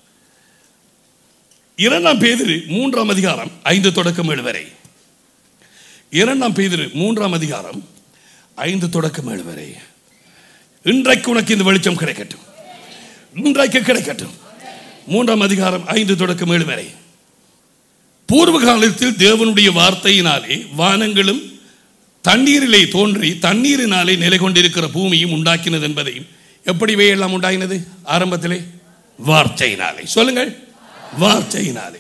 இரண்டாம் பேதிரு மூன்றாம் அதிகாரம் ஐந்து தொடக்கம் ஏழு வரை இரண்டாம் பேதிரு மூன்றாம் அதிகாரம் ஐந்து தொடக்கம் ஏழு வரை இன்றைக்கு உனக்கு இந்த வெளிச்சம் கிடைக்கட்டும் இன்றைக்கு கிடைக்கட்டும் மூன்றாம் அதிகாரம் ஐந்து தொடக்கம் ஏழு வரை பூர்வ காலத்தில் தேவனுடைய வார்த்தையினாலே வானங்களும் தண்ணீரிலே தோன்றி தண்ணீரினாலே நிலை கொண்டிருக்கிற பூமியும் உண்டாக்கினது என்பதையும் எப்படி எல்லாம் உண்டாகினது ஆரம்பத்திலே வார்த்தையினாலே சொல்லுங்கள் வார்த்தையினாலே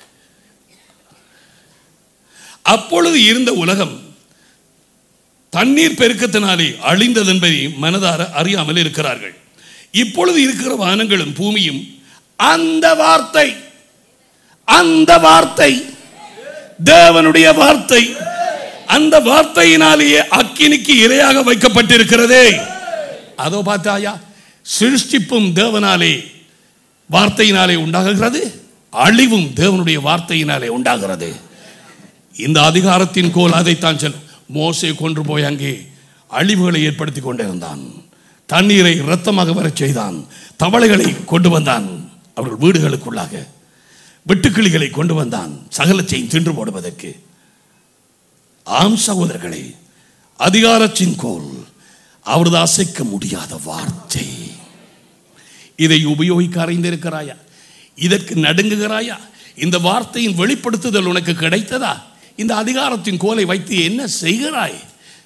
அப்பொழுது இருந்த உலகம் தண்ணீர் பெருக்கத்தினாலே அழிந்தது என்பதையும் மனதார அறியாமல் இருக்கிறார்கள் இப்பொழுது இருக்கிற வானங்களும் பூமியும் அந்த வார்த்தை அந்த வார்த்தை தேவனுடைய வார்த்தை அந்த வார்த்தையினாலேயே அக்கினிக்கு இரையாக வைக்கப்பட்டிருக்கிறதே அதோ பார்த்தாயா சிருஷ்டிப்பும் தேவனாலே வார்த்தையினாலே உண்டாகுகிறது அழிவும் தேவனுடைய வார்த்தையினாலே உண்டாகிறது இந்த அதிகாரத்தின் கோல் அதைத்தான் சொல்லும் மோசே கொன்று போய் அங்கே அழிவுகளை ஏற்படுத்தி கொண்டிருந்தான் தண்ணீரை இரத்தமாக வரச் செய்தான் தவளைகளை கொண்டு வந்தான் அவர்கள் வீடுகளுக்குள்ளாக வெட்டுக்கிளிகளை கொண்டு வந்தான் சகலத்தையும் தின்று போடுவதற்கு ஆம் சகோதரர்களே அதிகாரத்தின் கோல் அவரது அசைக்க முடியாத வார்த்தை இதை உபயோகிக்க அறிந்திருக்கிறாயா இதற்கு நடுங்குகிறாயா இந்த வார்த்தையின் வெளிப்படுத்துதல் உனக்கு கிடைத்ததா இந்த அதிகாரத்தின் கோலை வைத்து என்ன செய்கிறாய்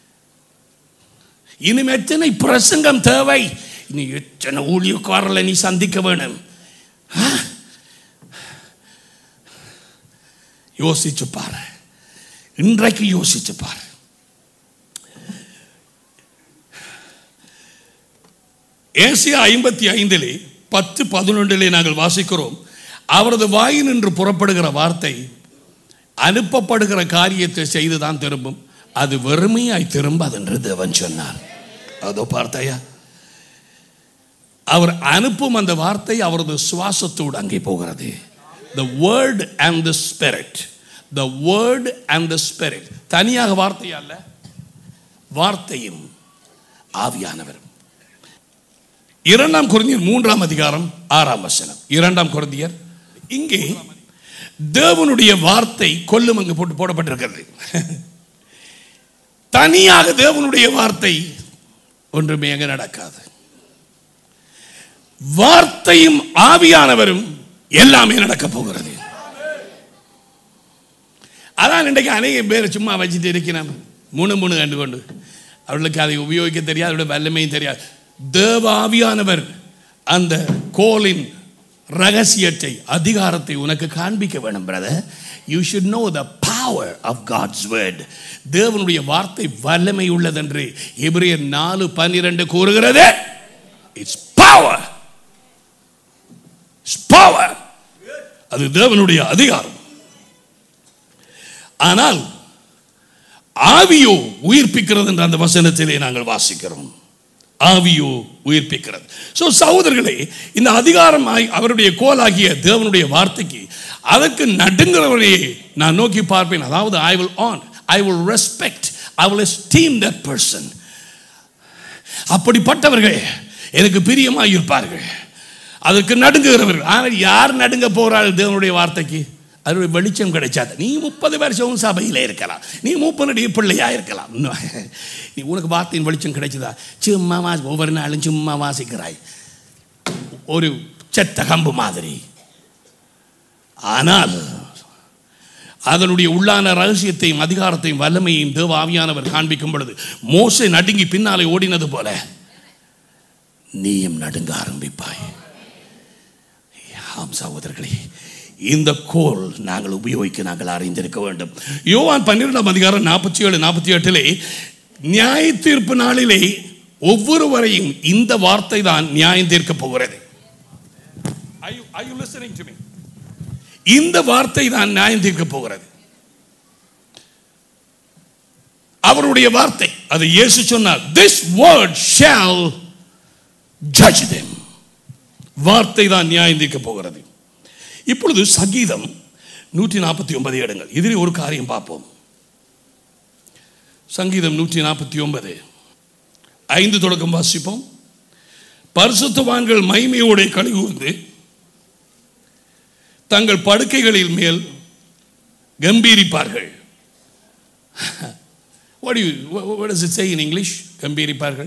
இனிமே எத்தனை பிரசங்கம் தேவை இனி எத்தனை ஊழியக்காரர்களை நீ சந்திக்க வேணும் ஆ? யோசிச்சு பாரு இன்றைக்கு யோசிச்சு பாரு ஏசியா ஐம்பத்தி ஐந்திலே பத்து பதினொன்றிலே நாங்கள் வாசிக்கிறோம் அவரது வாயினின்று புறப்படுகிற வார்த்தை அனுப்பப்படுகிற காரியத்தை செய்துதான் திரும்பும் அது வெறுமையாய் திரும்பாது என்று தேவன் சொன்னார் அதோ பார்த்தாயா அவர் அனுப்பும் அந்த வார்த்தை அவரது சுவாசத்தோடு அங்கே போகிறது the word and the spirit the word and the spirit தனியாக வார்த்தை அல்ல வார்த்தையும் ஆவியானவரும் இரண்டாம் குருந்தியர் மூன்றாம் அதிகாரம் ஆறாம் வசனம் இரண்டாம் குருந்தியர் இங்கே தேவனுடைய வார்த்தை கொல்லும் அங்கு போட்டு போடப்பட்டிருக்கிறது தனியாக தேவனுடைய வார்த்தை ஒன்றுமே அங்க நடக்காது வார்த்தையும் ஆவியானவரும் எல்லாமே நடக்க போகிறது அதான் இன்றைக்கு அநேக பேர் சும்மா வச்சுட்டு இருக்கிறான் மூணு மூணு கண்டு கொண்டு அவர்களுக்கு அதை உபயோகிக்க தெரியாது அவருடைய வல்லமையும் தெரியாது தேவ ஆவியானவர் அந்த கோலின் ரகசியத்தை அதிகாரத்தை உனக்கு காண்பிக்க வேணும் brother you should know the power of God's word தேவனுடைய வார்த்தை வல்லமை உள்ளதென்று எபிரேயர் நாலு பன்னிரண்டு கூறுகிறது இட்ஸ் பவர் பவர் அது தேவனுடைய அதிகாரம் ஆனால் ஆவியோ உயிர்ப்பிக்கிறது என்ற அந்த வசனத்திலே நாங்கள் வாசிக்கிறோம் ஆவியோ உயிர்ப்பிக்கிறது ஸோ சகோதரர்களே இந்த அதிகாரம் ஆகி- அவருடைய கோலாகிய தேவனுடைய வார்த்தைக்கு அதற்கு நடுங்கிறவரையே நான் நோக்கி பார்ப்பேன் அதாவது I will on I will respect I will esteem that person அப்படிப்பட்டவர்கள் எனக்கு பிரியமாக இருப்பார்கள் அதற்கு நடுங்குகிறவர்கள் ஆனால் யார் நடுங்க போறாள் தேவனுடைய வார்த்தைக்கு அதனுடைய வெளிச்சம் கிடைச்சாது நீ முப்பது வருஷமும் சபையில் இருக்கலாம் நீ மூப்பனுடைய பிள்ளையா இருக்கலாம் இன்னும் நீ உனக்கு வார்த்தையின் வெளிச்சம் கிடைச்சதா சும்மா வாசி ஒவ்வொரு நாளும் சும்மா வாசிக்கிறாய் ஒரு செத்த கம்பு மாதிரி ஆனால் அதனுடைய உள்ளான ரகசியத்தையும் அதிகாரத்தையும் வல்லமையையும் தேவ ஆவியானவர் காண்பிக்கும் பொழுது மோசே நடுங்கி பின்னாலே ஓடினது போல நீயும் நடுங்க ஆரம்பிப்பாய் ஆம் சகோதரர்களே இந்த கோல் நாங்கள் உபயோகிக்க நாங்கள் அறிந்திருக்க வேண்டும் யோவான் பன்னிரெண்டாம் அதிகாரம் நாற்பத்தி ஏழு நாற்பத்தி எட்டிலே நியாய தீர்ப்பு நாளிலே ஒவ்வொருவரையும் இந்த வார்த்தை தான் நியாயம் தீர்க்க போகிறது Are you- are you listening to me? இந்த வார்த்தை தான் நியாயம் தீர்க்க போகிறது அவருடைய வார்த்தை அது இயேசு சொன்னார் this word shall judge them வார்த்தை தான் நியாயம் தீர்க்க போகிறது இப்பொழுது சங்கீதம் நூற்றி நாற்பத்தி ஒன்பது இடங்கள் இதில் ஒரு காரியம் பார்ப்போம் சங்கீதம் நூற்றி நாற்பத்தி ஒன்பது ஐந்து தொடக்கம் வாசிப்போம் பரிசுத்தவான்கள் மைமையோட கழிவுந்து தங்கள் படுக்கைகளில் மேல் கம்பீரிப்பார்கள் What do you what, what does it say in English? கம்பீரிப்பார்கள்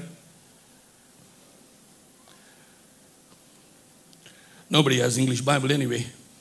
Nobody has English Bible anyway.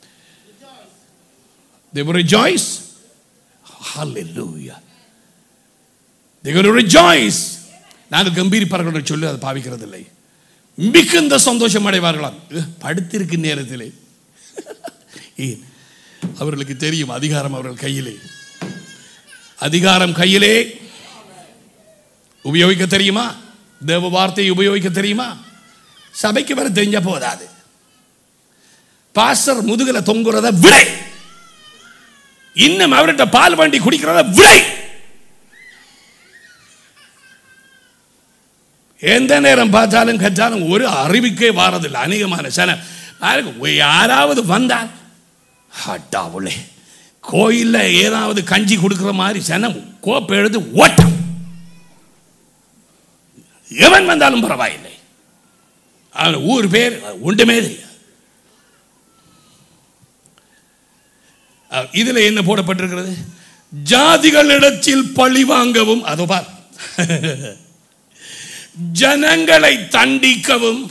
They will rejoice. Hallelujah. They're going to rejoice. நாங்கள் கம்பீரிப்பார்கள் என்று சொல்லி அதை பாவிக்கிறதில்லை மிகுந்த சந்தோஷம் அடைவார்களாம் இது படுத்திருக்கும் நேரத்திலே ஏன் அவர்களுக்கு தெரியும் அதிகாரம் அவர்கள் கையிலே அதிகாரம் கையிலே உபயோகிக்க தெரியுமா தேவ வார்த்தையை உபயோகிக்க தெரியுமா சபைக்கு வர தெரிஞ்ச போதாது பாஸ்டர் முதுகுல தொங்குறத விடை இன்னும் அவர்கிட்ட பால் வண்டி குடிக்கிறத விடை எந்த நேரம் பார்த்தாலும் கற்றாலும் ஒரு அறிவிக்கே வாரதில்லை அநேகமான சில பாருங்க, யாராவது வந்தால் ஹட்டாவுளே கோயில்ல ஏதாவது கஞ்சி கொடுக்கிற மாதிரி சனம் கோப்பை எழுது ஓட்டம் எவன் வந்தாலும் பரவாயில்லை அவன் ஊர் பேர் ஒன்றுமே தெரியாது அஹ், இதுல என்ன போடப்பட்டிருக்கிறது ஜாதிகளிடத்தில் பழி வாங்கவும் அதோ பார் ஜனங்களை தண்டிக்கவும்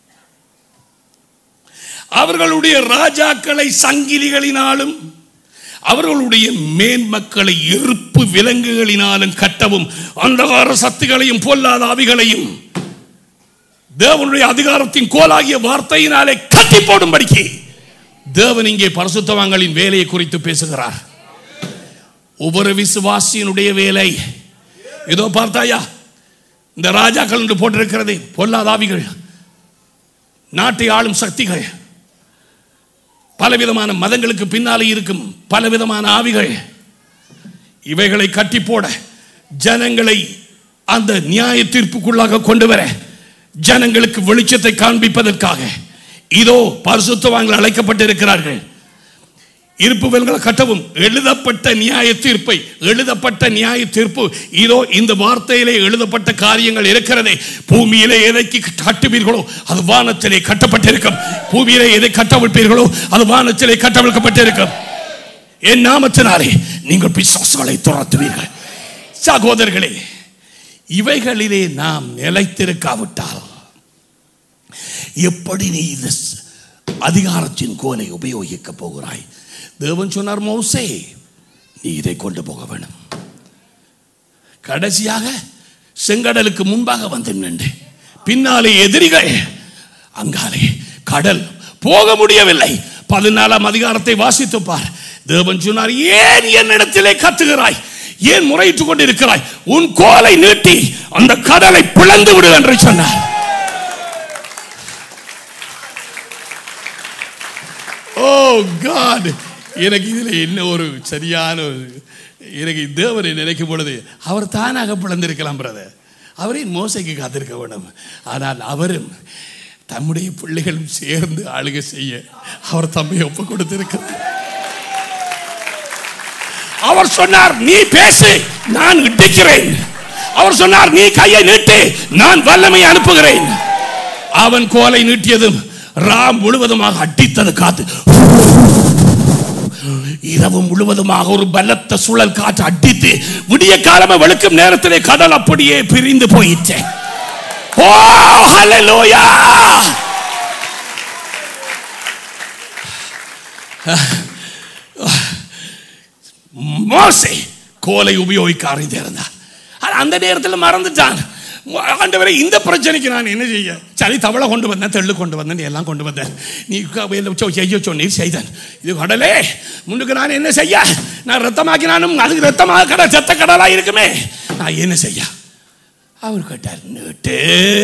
அவர்களுடைய ராஜாக்களை சங்கிலிகளினாலும் அவர்களுடைய மேன்மக்களை எருப்பு விலங்குகளினாலும் கட்டவும் அந்தகார சக்திகளையும் பொல்லாத ஆவிகளையும் தேவனுடைய அதிகாரத்தின் கோலாகிய வார்த்தையினாலே கட்டி போடும்படிக்கு தேவன் இங்கே பரிசுத்தவான்களின் வேலையை குறித்து பேசுகிறார் ஒவ்வொரு விசுவாசியினுடைய வேலை இதோ பார்த்தாயா இந்த ராஜாக்கள் என்று போட்டிருக்கிறது பொல்லாத ஆவிகள் நாட்டை ஆளும் சக்திகள் பலவிதமான மதங்களுக்கு பின்னாலே இருக்கும் பலவிதமான ஆவிகள் இவைகளை கட்டி போட ஜனங்களை அந்த நியாய தீர்ப்புக்குள்ளாக கொண்டு வர ஜனங்களுக்கு வெளிச்சத்தை காண்பிப்பதற்காக இதோ பரிசுத்தவான்கள் அழைக்கப்பட்டிருக்கிறார்கள் இருப்புவல்களை கட்டவும் எழுதப்பட்ட நியாய தீர்ப்பை எழுதப்பட்ட நியாய தீர்ப்பு இதோ இந்த வார்த்தையிலே எழுதப்பட்ட காரியங்கள் இருக்கிறதே பூமியிலே எதை கட்டுவீர்களோ அது வானத்திலே கட்டப்பட்டிருக்கும் பூமியிலே எதை கட்டவிழ்ப்பீர்களோ அது வானத்திலே கட்டவிழ்க்கப்பட்டிருக்கும் என் நாமத்தினாலே நீங்கள் பிசாசுகளை துரத்துவீர்கள் சகோதரர்களே இவைகளிலே நாம் நிலைத்திருக்காவிட்டால் எப்படி நீ இந்த ஸ்- அதிகாரத்தின் கோலை உபயோகிக்க போகிறாய் தேவன் சொன்னார் மோசே நீ இதை கொண்டு போக வேணும் கடைசியாக செங்கடலுக்கு முன்பாக வந்து நின்று பின்னாலே எதிரிகள் அங்காலே கடல் போக முடியவில்லை பதினாலாம் அதிகாரத்தை வாசித்து பார் தேவன் சொன்னார் ஏன் என்னிடத்திலே கத்துகிறாய் ஏன் முறையிட்டுக் கொண்டிருக்கிறாய் உன் கோலை நீட்டி அந்த கடலை பிளந்து விடு என்று சொன்னார் ஓ காட் எனக்கு இதில் என்ன ஒரு சரியான ஒரு எனக்கு தேவனை நினைக்கும் பொழுது அவர் தானாக பிளந்திருக்கலாம் பிரதர் அவரே மோசைக்கு காத்திருக்க வேண்டும் ஆனால் அவரும் தம்முடைய பிள்ளைகளும் சேர்ந்து ஆளுகை செய்ய அவர் தம்மை ஒப்பு கொடுத்திருக்கிறார் அவர் சொன்னார் நீ பேசு நான் இடிக்கிறேன் அவர் சொன்னார் நீ கையை நீட்டு நான் வல்லமை அனுப்புகிறேன் அவன் கோலை நீட்டியதும் ராம் முழுவதுமாக அடித்தது காத்து இரவு முழுவதுமாக ஒரு பலத்த சுழல் காற்று அடித்து விடிய காலமே வெளுக்கும் நேரத்திலே கடல் அப்படியே பிரிந்து போயிற்று ஓ ஹalleluya மோசே கோலை உபயோகிக்க அறிந்திருந்தார் ஆனா அந்த நேரத்தில் மறந்துட்டான் ஆண்டவரே இந்த பிரச்சனைக்கு நான் என்ன செய்ய சரி தவளை கொண்டு வந்தேன் தெள்ளு கொண்டு வந்தேன் நீ எல்லாம் கொண்டு வந்தேன் நீ க- வேலை சொ- செய்ய சொன்னீர் செய்தேன் இது கடலே முன்னுக்கு நான் என்ன செய்ய நான் ரத்தமாக்கினாலும் அதுக்கு ரத்தமாக கடல் செத்த கடலா இருக்குமே நான் என்ன செய்ய அவர் கேட்டார் நீட்டு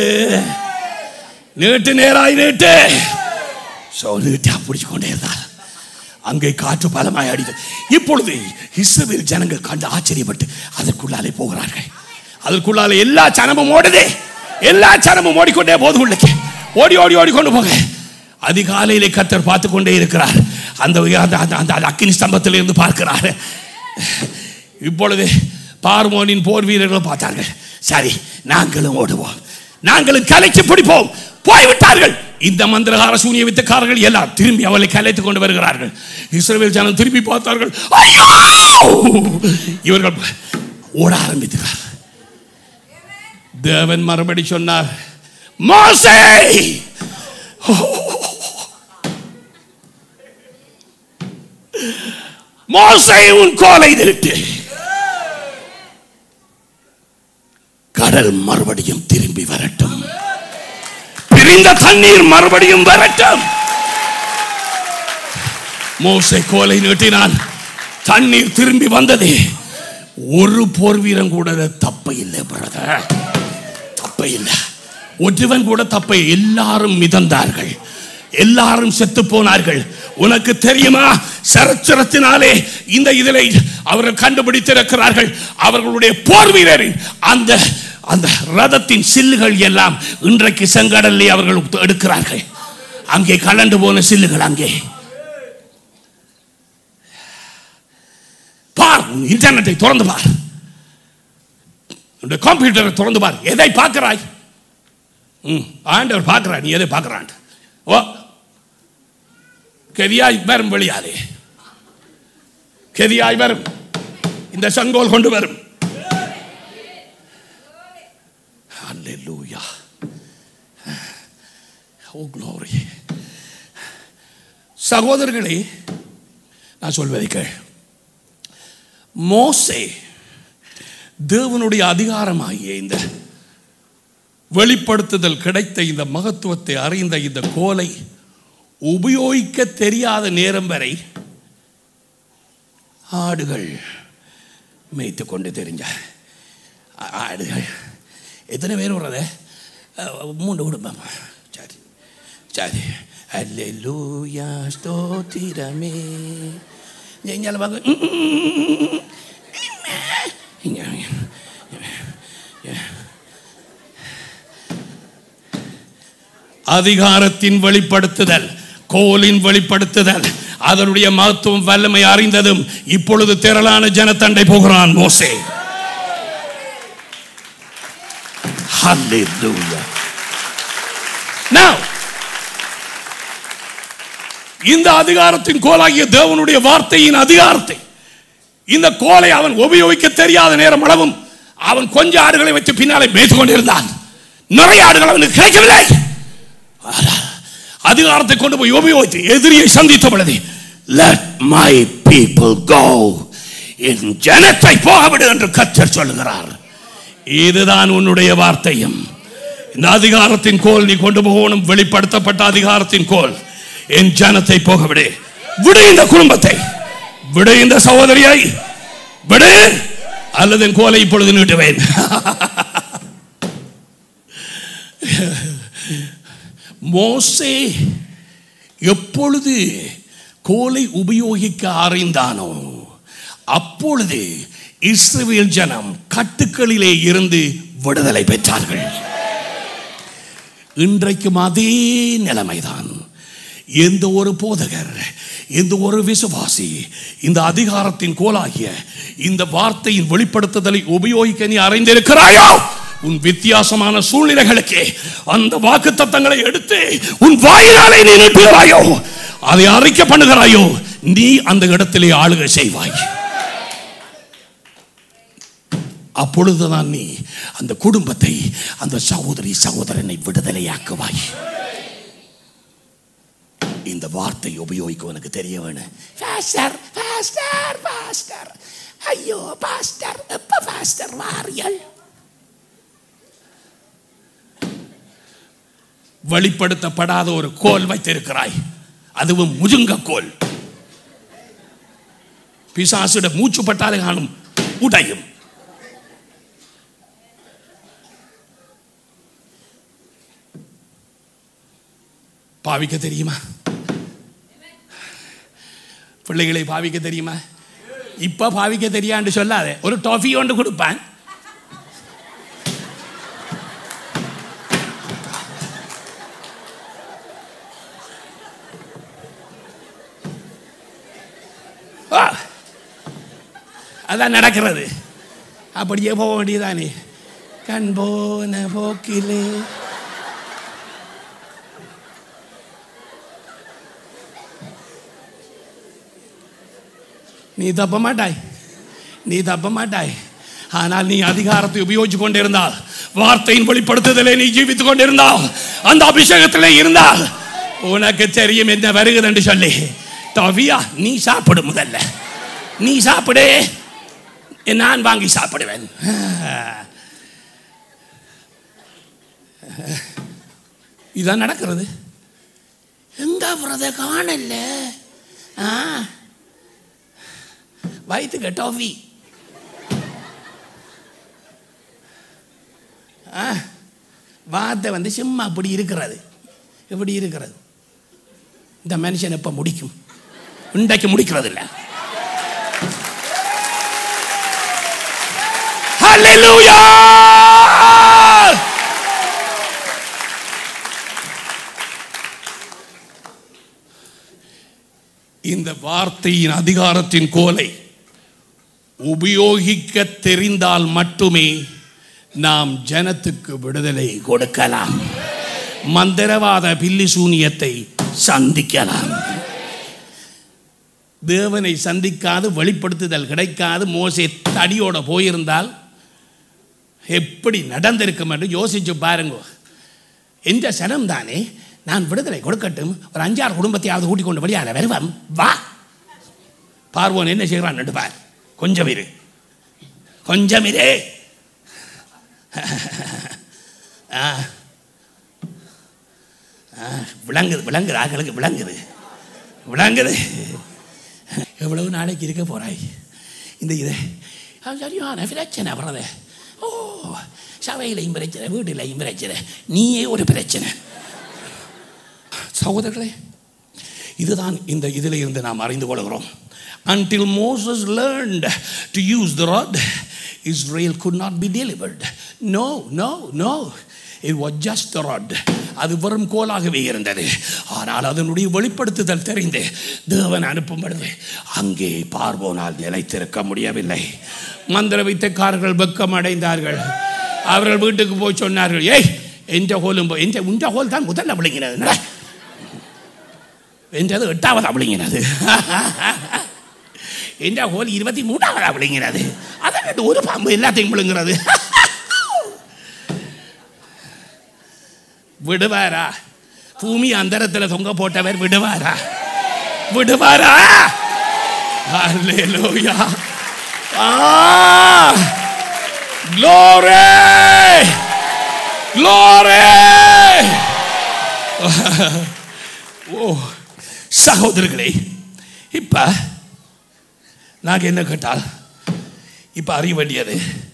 நீட்டு நேராய் நீட்டு ஸோ நீட்டா பிடிச்சு கொண்டே இருந்தார் அங்கே காற்று பலமாய் அடித்தது இப்பொழுது இஸ்ரவேல் ஜனங்கள் கண்டு ஆச்சரியப்பட்டு அதற்குள்ளாலே போகிறார்கள் அதற்குள்ளாலே எல்லா சனமும் ஓடுதே எல்லா சனமும் ஓடிக்கொண்டே போது உள்ளே ஓடி ஓடி ஓடி கொண்டு போக அதிகாலையிலே கத்தர் பார்த்து கொண்டே இருக்கிறார் அந்த அந்த- அந்த- அந்த அக்கினி ஸ்தம்பத்தில் இருந்து பார்க்கிறார் இப்பொழுது பார்மோனின் போர் வீரர்களும் பார்த்தார்கள் சரி நாங்களும் ஓடுவோம் நாங்களும் கலைச்சு பிடிப்போம் போய்விட்டார்கள் இந்த மந்திரகார சூனிய வித்தக்காரர்கள் எல்லாம் திரும்பி அவளை கலைத்துக் கொண்டு வருகிறார்கள் இஸ்ரவேல் ஜனம் திரும்பி பார்த்தார்கள் ஐயோ இவர்கள் ஓட ஆரம்பித்தார் தேவன் மறுபடி சொன்னார் மோசே மோசே உன் கோலை நிறுத்து கடல் மறுபடியும் திரும்பி வரட்டும் பிரிந்த தண்ணீர் மறுபடியும் வரட்டும் மோசே கோலை நீட்டினான் தண்ணீர் திரும்பி வந்தது ஒரு போர் வீரன் கூட தப்ப இல்லை பிரதர் தப்ப இல்லை ஒருவன் கூட தப்ப எல்லாரும் மிதந்தார்கள் எல்லாரும் செத்து போனார்கள் உனக்கு தெரியுமா சரித்திரத்தினாலே இந்த இதிலை அவர்கள் கண்டுபிடித்திருக்கிறார்கள் அவர்களுடைய போர் வீரரின் அந்த அந்த ரதத்தின் சில்லுகள் எல்லாம் இன்றைக்கு செங்கடல்லே அவர்கள் எடுக்கிறார்கள் அங்கே கலண்டு போன சில்லுகள் அங்கே பார் உன் இன்டர்நெட்டை திறந்து பார் உன்னுடைய கம்ப்யூட்டரை திறந்து பார் எதை பார்க்கிறாய் ம் ஆண்டவர் பார்க்கிறார் நீ எதை பார்க்கிறான் ஓ கெதியாய் வரும் வெளியாலே கெதியாய் வரும் இந்த சங்கோல் கொண்டு வரும் Hallelujah. Oh glory. சகோதரர்களே நான் சொல்வதை கேள் மோசே தேவனுடைய அதிகாரமாகிய இந்த வெளிப்படுத்துதல் கிடைத்த இந்த மகத்துவத்தை அறிந்த இந்த கோலை உபயோகிக்க தெரியாத நேரம் வரை ஆடுகள் மேய்த்து கொண்டு தெரிஞ்சார் ஆ- ஆடுகள் எத்தனை பேர் வர்றது அஹ், மூன்று குடும்பம் சரி சரி அல்லேலூயா ஸ்தோத்திரமே இங்கே வாங்க ம், ம், ம், ம், ம். இங்க வாங்க. அதிகாரத்தின் வெளிப்படுத்துதல் கோலின் வெளிப்படுத்துதல் அதனுடைய மகத்துவம் வல்லமை அறிந்ததும் இப்பொழுது திரளான ஜனத்தண்டை போகிறான் மோசே Hallelujah. Now, இந்த அதிகாரத்தின் கோலாகிய தேவனுடைய வார்த்தையின் அதிகாரத்தை இந்த கோலை அவன் உபயோகிக்க தெரியாத நேரம் அளவும் அவன் கொஞ்ச ஆடுகளை வைத்து பின்னாலே மேய்த்து கொண்டிருந்தான் நிறைய ஆடுகள் அவனுக்கு கிடைக்கவில்லை அதிகாரத்தை கொண்டு போய் உபயோகித்து எதிரியை சந்தித்த பொழுது let my people go என் ஜனத்தை போகவிடு என்று கத்தர் சொல்லுகிறார் இதுதான் உன்னுடைய வார்த்தையும் இந்த அதிகாரத்தின் கோல் நீ கொண்டு போகணும் வெளிப்படுத்தப்பட்ட அதிகாரத்தின் கோல் என் ஜனத்தை போகவிடு விடு இந்த குடும்பத்தை விடு இந்த சகோதரியை விடு அல்லது என் கோலை இப்பொழுது நீட்டுவேன் மோசே எப்பொழுது கோலை உபயோகிக்க அறிந்தானோ அப்பொழுது இஸ்ரவேல் ஜனம் கட்டுக்களிலே இருந்து விடுதலை பெற்றார்கள் இன்றைக்கும் அதே நிலைமைதான் எந்த ஒரு போதகர் எந்த ஒரு விசுவாசி இந்த அதிகாரத்தின் கோலாகிய இந்த வார்த்தையின் வெளிப்படுத்துதலை உபயோகிக்க நீ அறிந்திருக்கிறாயோ உன் வித்தியாசமான சூழ்நிலைகளுக்கு அந்த வாக்கு தத்தங்களை எடுத்து உன் வாயினாலே நீ நிறுத்துகிறாயோ அதை அறிக்கை பண்ணுகிறாயோ நீ அந்த இடத்திலே ஆளுகை செய்வாய் அப்பொழுதுதான் நீ அந்த குடும்பத்தை அந்த சகோதரி சகோதரனை விடுதலையாக்குவாய் இந்த வார்த்தை உபயோகிக்க உனக்கு தெரிய வேணும் பாஸ்டர் பாஸ்டர் பாஸ்டர் ஐயோ பாஸ்டர் எப்ப பாஸ்டர் வாரியல் வெளிப்படுத்தப்படாத ஒரு கோல் வைத்திருக்கிறாய் அதுவும் முஜுங்க கோல் பிசாசுட மூச்சு பட்டாலே காணும் உடையும் பாவிக்க தெரியுமா பிள்ளைகளை பாவிக்க தெரியுமா இப்ப பாவிக்க தெரியான்னு சொல்லாத ஒரு டாஃபி ஒன்று கொடுப்பேன் ஆ. அதான் நடக்கிறது அப்படியே போக வேண்டியதானே கண் போன போக்கிலே நீ தப்ப மாட்டாய் நீ தப்ப மாட்டாய் ஆனால் நீ அதிகாரத்தை உபயோகிச்சு கொண்டிருந்தால் வார்த்தையின் வெளிப்படுத்துதலை நீ ஜீவித்துக் கொண்டிருந்தால் அந்த அபிஷேகத்திலே இருந்தால் உனக்கு தெரியும் என்ன வருகிறது என்று சொல்லி டவியா நீ சாப்பிடு முதல்ல நீ சாப்பிடு நான் வாங்கி சாப்பிடுவேன் இதான் நடக்கிறது எங்க பிரத காணல ஆ வயிற்றுக்கு டாஃபி ஆ வார்த்தை வந்து சும்மா அப்படி இருக்கிறது எப்படி இருக்கிறது இந்த மனுஷன் எப்போ முடிக்கும் இன்றைக்கு முடிக்கிறது இல்லை Hallelujah! இந்த வார்த்தையின் அதிகாரத்தின் கோலை உபயோகிக்க தெரிந்தால் மட்டுமே நாம் ஜனத்துக்கு விடுதலை கொடுக்கலாம் மந்திரவாத பில்லி சூனியத்தை சந்திக்கலாம் தேவனை சந்திக்காது வெளிப்படுத்துதல் கிடைக்காது மோசே தடியோட போயிருந்தால் எப்படி நடந்திருக்கும் என்று யோசிச்சு பாருங்க எந்த சனம் தானே நான் விடுதலை கொடுக்கட்டும் ஒரு அஞ்சாறு குடும்பத்தையாவது கூட்டிக் கொண்டு வெளியால வருவான் வா பார்வோன் என்ன செய்கிறான் பார் கொஞ்சம் இரு கொஞ்சம் இரு ஆ. ஆ, விளங்குது விளங்குது ஆக்களுக்கு விளங்குது விளங்குது எவ்வளவு நாளைக்கு இருக்க போறாய் இந்த இதை அது சரியான பிரச்சனை வர்றதே ஓ சபையிலையும் பிரச்சனை வீட்டிலையும் பிரச்சனை நீயே ஒரு பிரச்சனை சகோதரர்களே இதுதான் இந்த இதில் இருந்து நாம் அறிந்து கொள்கிறோம் until Moses learned to use the rod Israel could not be delivered no no no it was just a rod அது வெறும் கோலாகவே இருந்தது ஆனால் அதனுடைய வெளிப்படுத்துதல் தெரிந்து தேவன் அனுப்பும் பொழுது அங்கே பார்வோனால் நிலைத்திருக்க முடியவில்லை மந்திர வித்தைக்காரர்கள் வெக்கம் அடைந்தார்கள் அவர்கள் வீட்டுக்கு போய் சொன்னார்கள் ஏய் எந்த ஹோலும் போய் எந்த உண்ட ஹோல் தான் முதல்ல விழுங்கினது நட. என்றது எட்டாவது விழுங்கினது என்ற ஹோல் இருபத்தி மூணாவது விழுங்கினது அதற்கு ஒரு பாம்பு எல்லாத்தையும் விழுங்கிறது விடுவாரா பூமி அந்தரத்தில் தொங்க போட்டவர் விடுவாரா விடுவாரா Hallelujah. Ah! Glory! Glory! ஓ சகோதரர்களே இப்ப நாங்கள் என்ன கேட்டால் இப்ப அறிய வேண்டியது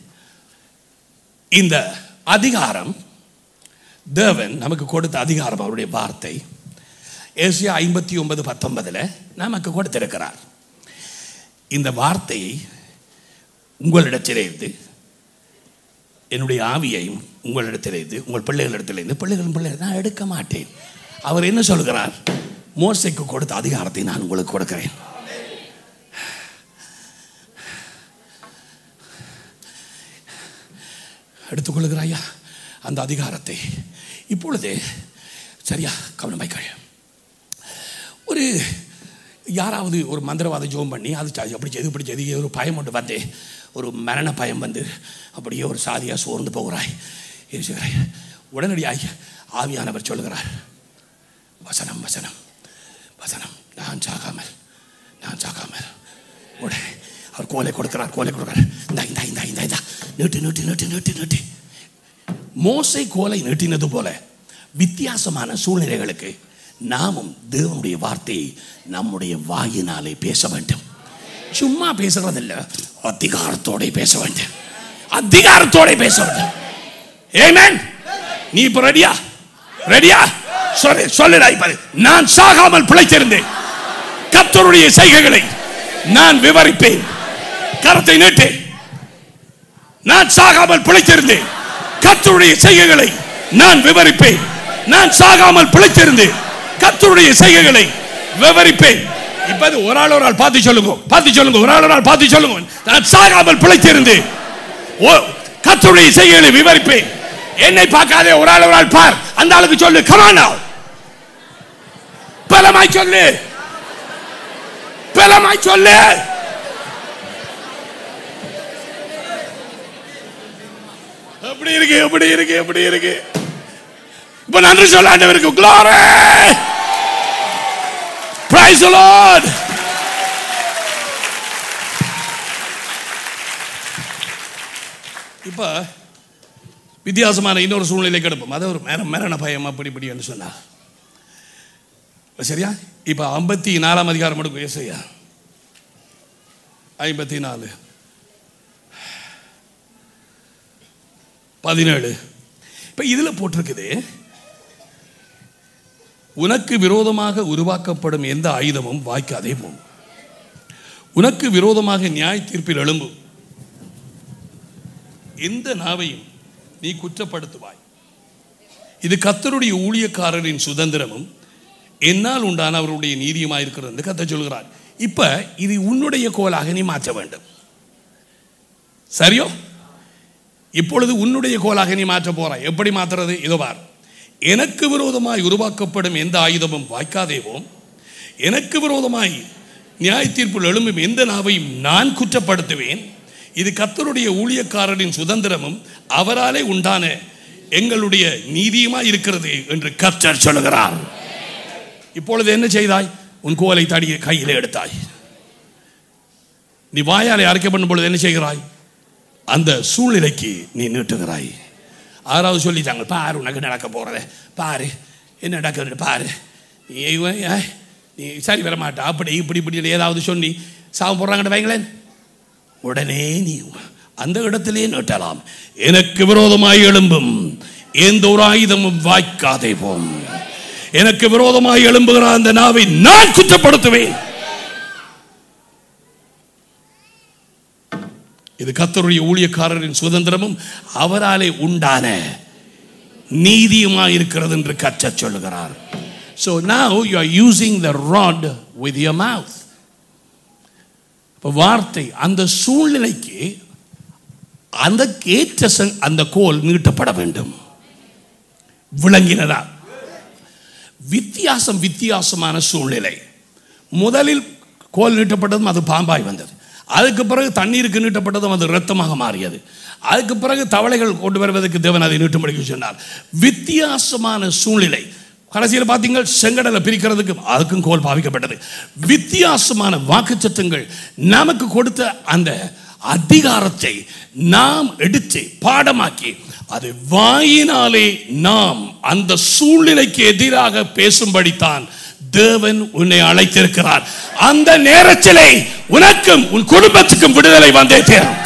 இந்த அதிகாரம் தேவன் நமக்கு கொடுத்த அதிகாரம் அவருடைய வார்த்தை ஏசியா ஐம்பத்தி ஒன்பது பத்தொன்பதுல நமக்கு கொடுத்திருக்கிறார் இந்த வார்த்தையை உங்களிடத்திலிருந்து என்னுடைய ஆவியையும் உங்களிடத்திலிருந்து உங்கள் பிள்ளைகளிடத்திலிருந்து பிள்ளைகளின் பிள்ளை நான் எடுக்க மாட்டேன் அவர் என்ன சொல்கிறார் மோசைக்கு கொடுத்த அதிகாரத்தை நான் உங்களுக்கு கொடுக்கிறேன் எடுத்துக்கொள்கிறாயா அந்த அதிகாரத்தை இப்பொழுது சரியா கவனமாய்கள் ஒரு யாராவது ஒரு மந்திரவாத ஜோம் பண்ணி அது ச- அப்படி செய்து இப்படி செய்து ஒரு பயம் ஒன்று வந்து ஒரு மரண பயம் வந்து அப்படியே ஒரு சாதியாக சோர்ந்து போகிறாய் இருக்கிறாய் உடனடியாய் ஆவியானவர் சொல்லுகிறார் வசனம் வசனம் வசனம் நான் சாகாமல் நான் சாகாமல் உடனே அவர் கோலை கொடுக்கிறார் கோலை கொடுக்கிறார் இந்தா இந்தா இந்தா இந்தா இந்தா நீட்டு நீட்டு நீட்டு நீட்டு நீட்டு மோசை கோலை நீட்டினது போல வித்தியாசமான சூழ்நிலைகளுக்கு நாமும் தேவனுடைய வார்த்தையை நம்முடைய வாயினாலே பேச வேண்டும் சும்மா பேசுறதில்ல அதிகாரத்தோட பேச வேண்டும் அதிகாரத்தோட பேச வேண்டும் ஏமேன் நீ இப்ப ரெடியா ரெடியா சொல்லு சொல்லுடா இப்ப நான் சாகாமல் பிழைத்திருந்தேன் கர்த்தருடைய செய்கைகளை நான் விவரிப்பேன் கரத்தை நீட்டு நான் சாகாமல் பிழைத்திருந்தேன் கர்த்தருடைய செய்கைகளை நான் விவரிப்பேன் நான் சாகாமல் பிழைத்திருந்தேன் கர்த்தருடைய செய்கைகளை விவரிப்பேன் இப்ப அது ஒரு ஆள் ஒரு ஆள் பார்த்து சொல்லுங்க பார்த்து சொல்லுங்க ஒரு ஆள் ஒரு ஆள் பார்த்து சொல்லுங்க நான் சாகாமல் பிழைத்திருந்தேன் ஓ கர்த்தருடைய செய்கைகளை விவரிப்பேன் என்னை பார்க்காதே ஒரு ஆள் ஒரு ஆள் பார் அந்த ஆளுக்கு சொல்லு கமானா பலமாய் சொல்லு பலமாய் சொல்லு எப்படி இருக்கு எப்படி இருக்கு எப்படி இருக்கு இப்ப நன்றி சொல்ல ஆண்டவருக்கு glory praise the lord இப்ப வித்தியாசமான இன்னொரு சூழ்நிலை கிடப்போம் அது ஒரு மர மரண பயம் அப்படி இப்படி என்று சொன்னா சரியா இப்ப ஐம்பத்தி நாலாம் அதிகாரம் எடுக்கும் ஏசையா ஐம்பத்தி நாலு பதினேழு இப்ப இதுல போட்டிருக்குது உனக்கு விரோதமாக உருவாக்கப்படும் எந்த ஆயுதமும் வாய்க்காதே போகும் உனக்கு விரோதமாக நியாய தீர்ப்பில் எழும்பும் எந்த நாவையும் நீ குற்றப்படுத்துவாய் இது கத்தருடைய ஊழியக்காரரின் சுதந்திரமும் என்னால் உண்டான அவருடைய நீதியுமாய் இருக்கிறது என்று கத்த சொல்கிறார் இப்ப இது உன்னுடைய கோலாக நீ மாற்ற வேண்டும் சரியோ இப்பொழுது உன்னுடைய கோலாக நீ மாற்ற போறாய் எப்படி மாத்துறது இதோ பார் எனக்கு விரோதமாய் உருவாக்கப்படும் எந்த ஆயுதமும் வாய்க்காதேவோம் எனக்கு விரோதமாய் நியாய தீர்ப்பில் எழும்பும் எந்த நாவையும் நான் குற்றப்படுத்துவேன் இது கத்தருடைய ஊழியக்காரரின் சுதந்திரமும் அவராலே உண்டான எங்களுடைய நீதியுமாய் இருக்கிறது என்று கர்த்தர் சொல்லுகிறார் இப்பொழுது என்ன செய்தாய் உன் கோலை தடியை கையில் எடுத்தாய் நீ வாயாலே அரைக்க பண்ணும் பொழுது என்ன செய்கிறாய் அந்த சூழ்நிலைக்கு நீ நீட்டுகிறாய் ஆறாவது சொல்லிட்டாங்க பாரு உனக்கு நடக்க போறத பாரு என்ன நடக்குது பாரு நீ இவன், ஏய், நீ சரி வர மாட்டா அப்படி இப்படி இப்படி ஏதாவது சொல்லி சாவு போடுறாங்கன்னு வைங்களேன் உடனே நீ அந்த இடத்திலே நீட்டலாம் எனக்கு விரோதமாய் எழும்பும் எந்த ஒரு ஆயுதமும் வாய்க்காதே போம் எனக்கு விரோதமாய் எழும்புகிற அந்த நாவை நான் குற்றப்படுத்துவேன் இது கத்தருடைய ஊழியக்காரரின் சுதந்திரமும் அவராலே உண்டான நீதியுமாய் இருக்கிறது என்று கற்ற சொல்லுகிறார் So now you are using the rod with your mouth. இப்ப வார்த்தை அந்த சூழ்நிலைக்கு அந்த ஏற்ற ச- அந்த கோல் நீட்டப்பட வேண்டும் விளங்கினதா வித்தியாசம் வித்தியாசமான சூழ்நிலை முதலில் கோல் நீட்டப்பட்டதும் அது பாம்பாய் வந்தது அதுக்கு பிறகு தண்ணீருக்கு நீட்டப்பட்டதும் அது இரத்தமாக மாறியது அதுக்கு பிறகு தவளைகள் கொண்டு வருவதற்கு தேவன் அதை நீட்டும்படிக்கு சொன்னார் வித்தியாசமான சூழ்நிலை கடைசியில் பார்த்தீங்க செங்கடலை பிரிக்கிறதுக்கு அதுக்கும் கோல் பாவிக்கப்பட்டது வித்தியாசமான வாக்குச்சத்தங்கள் நமக்கு கொடுத்த அந்த அதிகாரத்தை நாம் எடுத்து பாடமாக்கி அது வாயினாலே நாம் அந்த சூழ்நிலைக்கு எதிராக பேசும்படித்தான் தேவன் உன்னை அழைத்திருக்கிறார் அந்த நேரத்திலே உனக்கும் உன் குடும்பத்துக்கும் விடுதலை வந்தே தேரும்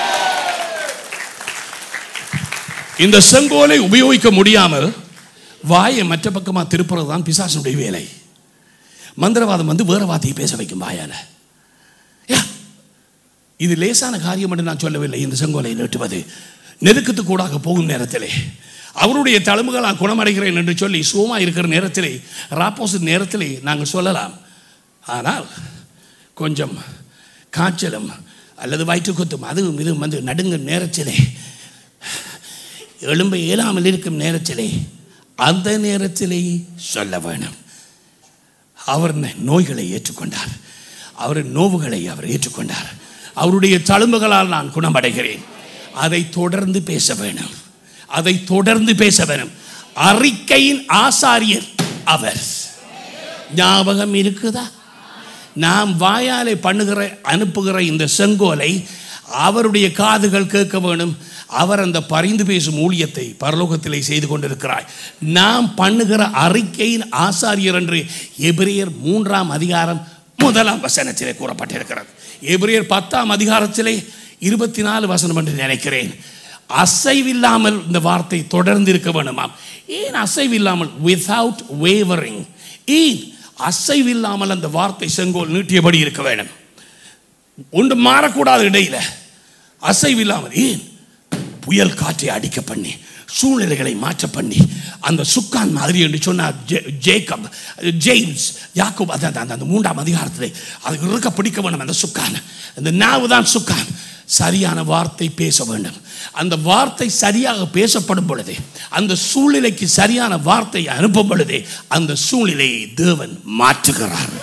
இந்த செங்கோலை உபயோகிக்க முடியாமல் வாயை மற்ற பக்கமா திருப்புறது தான் பிசாசனுடைய வேலை மந்திரவாதம் வந்து வேற வார்த்தையை பேச வைக்கும் வாயால யா, இது லேசான காரியம் என்று நான் சொல்லவில்லை இந்த செங்கோலை நீட்டுவது நெருக்கத்துக்கு கூடாக போகும் நேரத்திலே அவருடைய தழும்புகளால் குணமடைகிறேன் என்று சொல்லி சுகமா இருக்கிற நேரத்திலே ராப்போசிட் நேரத்திலே நாங்கள் சொல்லலாம் ஆனால் கொஞ்சம் காய்ச்சலும் அல்லது வயிற்றுக்குத்தும் அதுவும் இதுவும் வந்து நடுங்கும் நேரத்திலே எழும்ப இயலாமல் இருக்கும் நேரத்திலே அந்த நேரத்திலே சொல்ல வேணும் அவர் ந- நோய்களை ஏற்றுக்கொண்டார் அவரின் நோவுகளை அவர் ஏற்றுக்கொண்டார் அவருடைய தழும்புகளால் நான் குணமடைகிறேன் அதை தொடர்ந்து பேச வேணும் அதை தொடர்ந்து பேச வேணும் அறிக்கையின் ஆசாரியர் அவர் ஞாபகம் இருக்குதா நாம் வாயாலே பண்ணுகிற அனுப்புகிற இந்த செங்கோலை அவருடைய காதுகள் கேட்க வேணும் அவர் அந்த பரிந்து பேசும் ஊழியத்தை பரலோகத்திலே செய்து கொண்டிருக்கிறார் நாம் பண்ணுகிற அறிக்கையின் ஆசாரியர் என்று எபிரியர் மூன்றாம் அதிகாரம் முதலாம் வசனத்திலே கூறப்பட்டிருக்கிறது எபிரியர் பத்தாம் அதிகாரத்திலே இருபத்தி நாலு வசனம் என்று நினைக்கிறேன் அசைவில்லாமல் இந்த வார்த்தை தொடர்ந்து இருக்க வேணுமாம் ஏன் அசைவில்லாமல் வித்வுட் வேவரிங் ஏன் அசைவில்லாமல் அந்த வார்த்தை செங்கோல் நீட்டியபடி இருக்க வேணும் ஒன்று மாறக்கூடாது இடையில அசைவில்லாமல் ஏன் புயல் காற்றை அடிக்க பண்ணி சூழ்நிலைகளை மாற்ற பண்ணி அந்த சுக்கான் மாதிரி என்று சொன்னார் ஜே- ஜேக்கப் ஜேம்ஸ் யாக்கோப் அந்த அந்த- அந்த மூன்றாம் அதிகாரத்தில் அதுக்கு இருக்க பிடிக்க வேண்டும் அந்த சுக்கான் அந்த நாவு தான் சுக்கான் சரியான வார்த்தை பேச வேண்டும் அந்த வார்த்தை சரியாக பேசப்படும் பொழுது அந்த சூழ்நிலைக்கு சரியான வார்த்தை அனுப்பும் பொழுது அந்த சூழ்நிலையை தேவன் மாற்றுகிறார்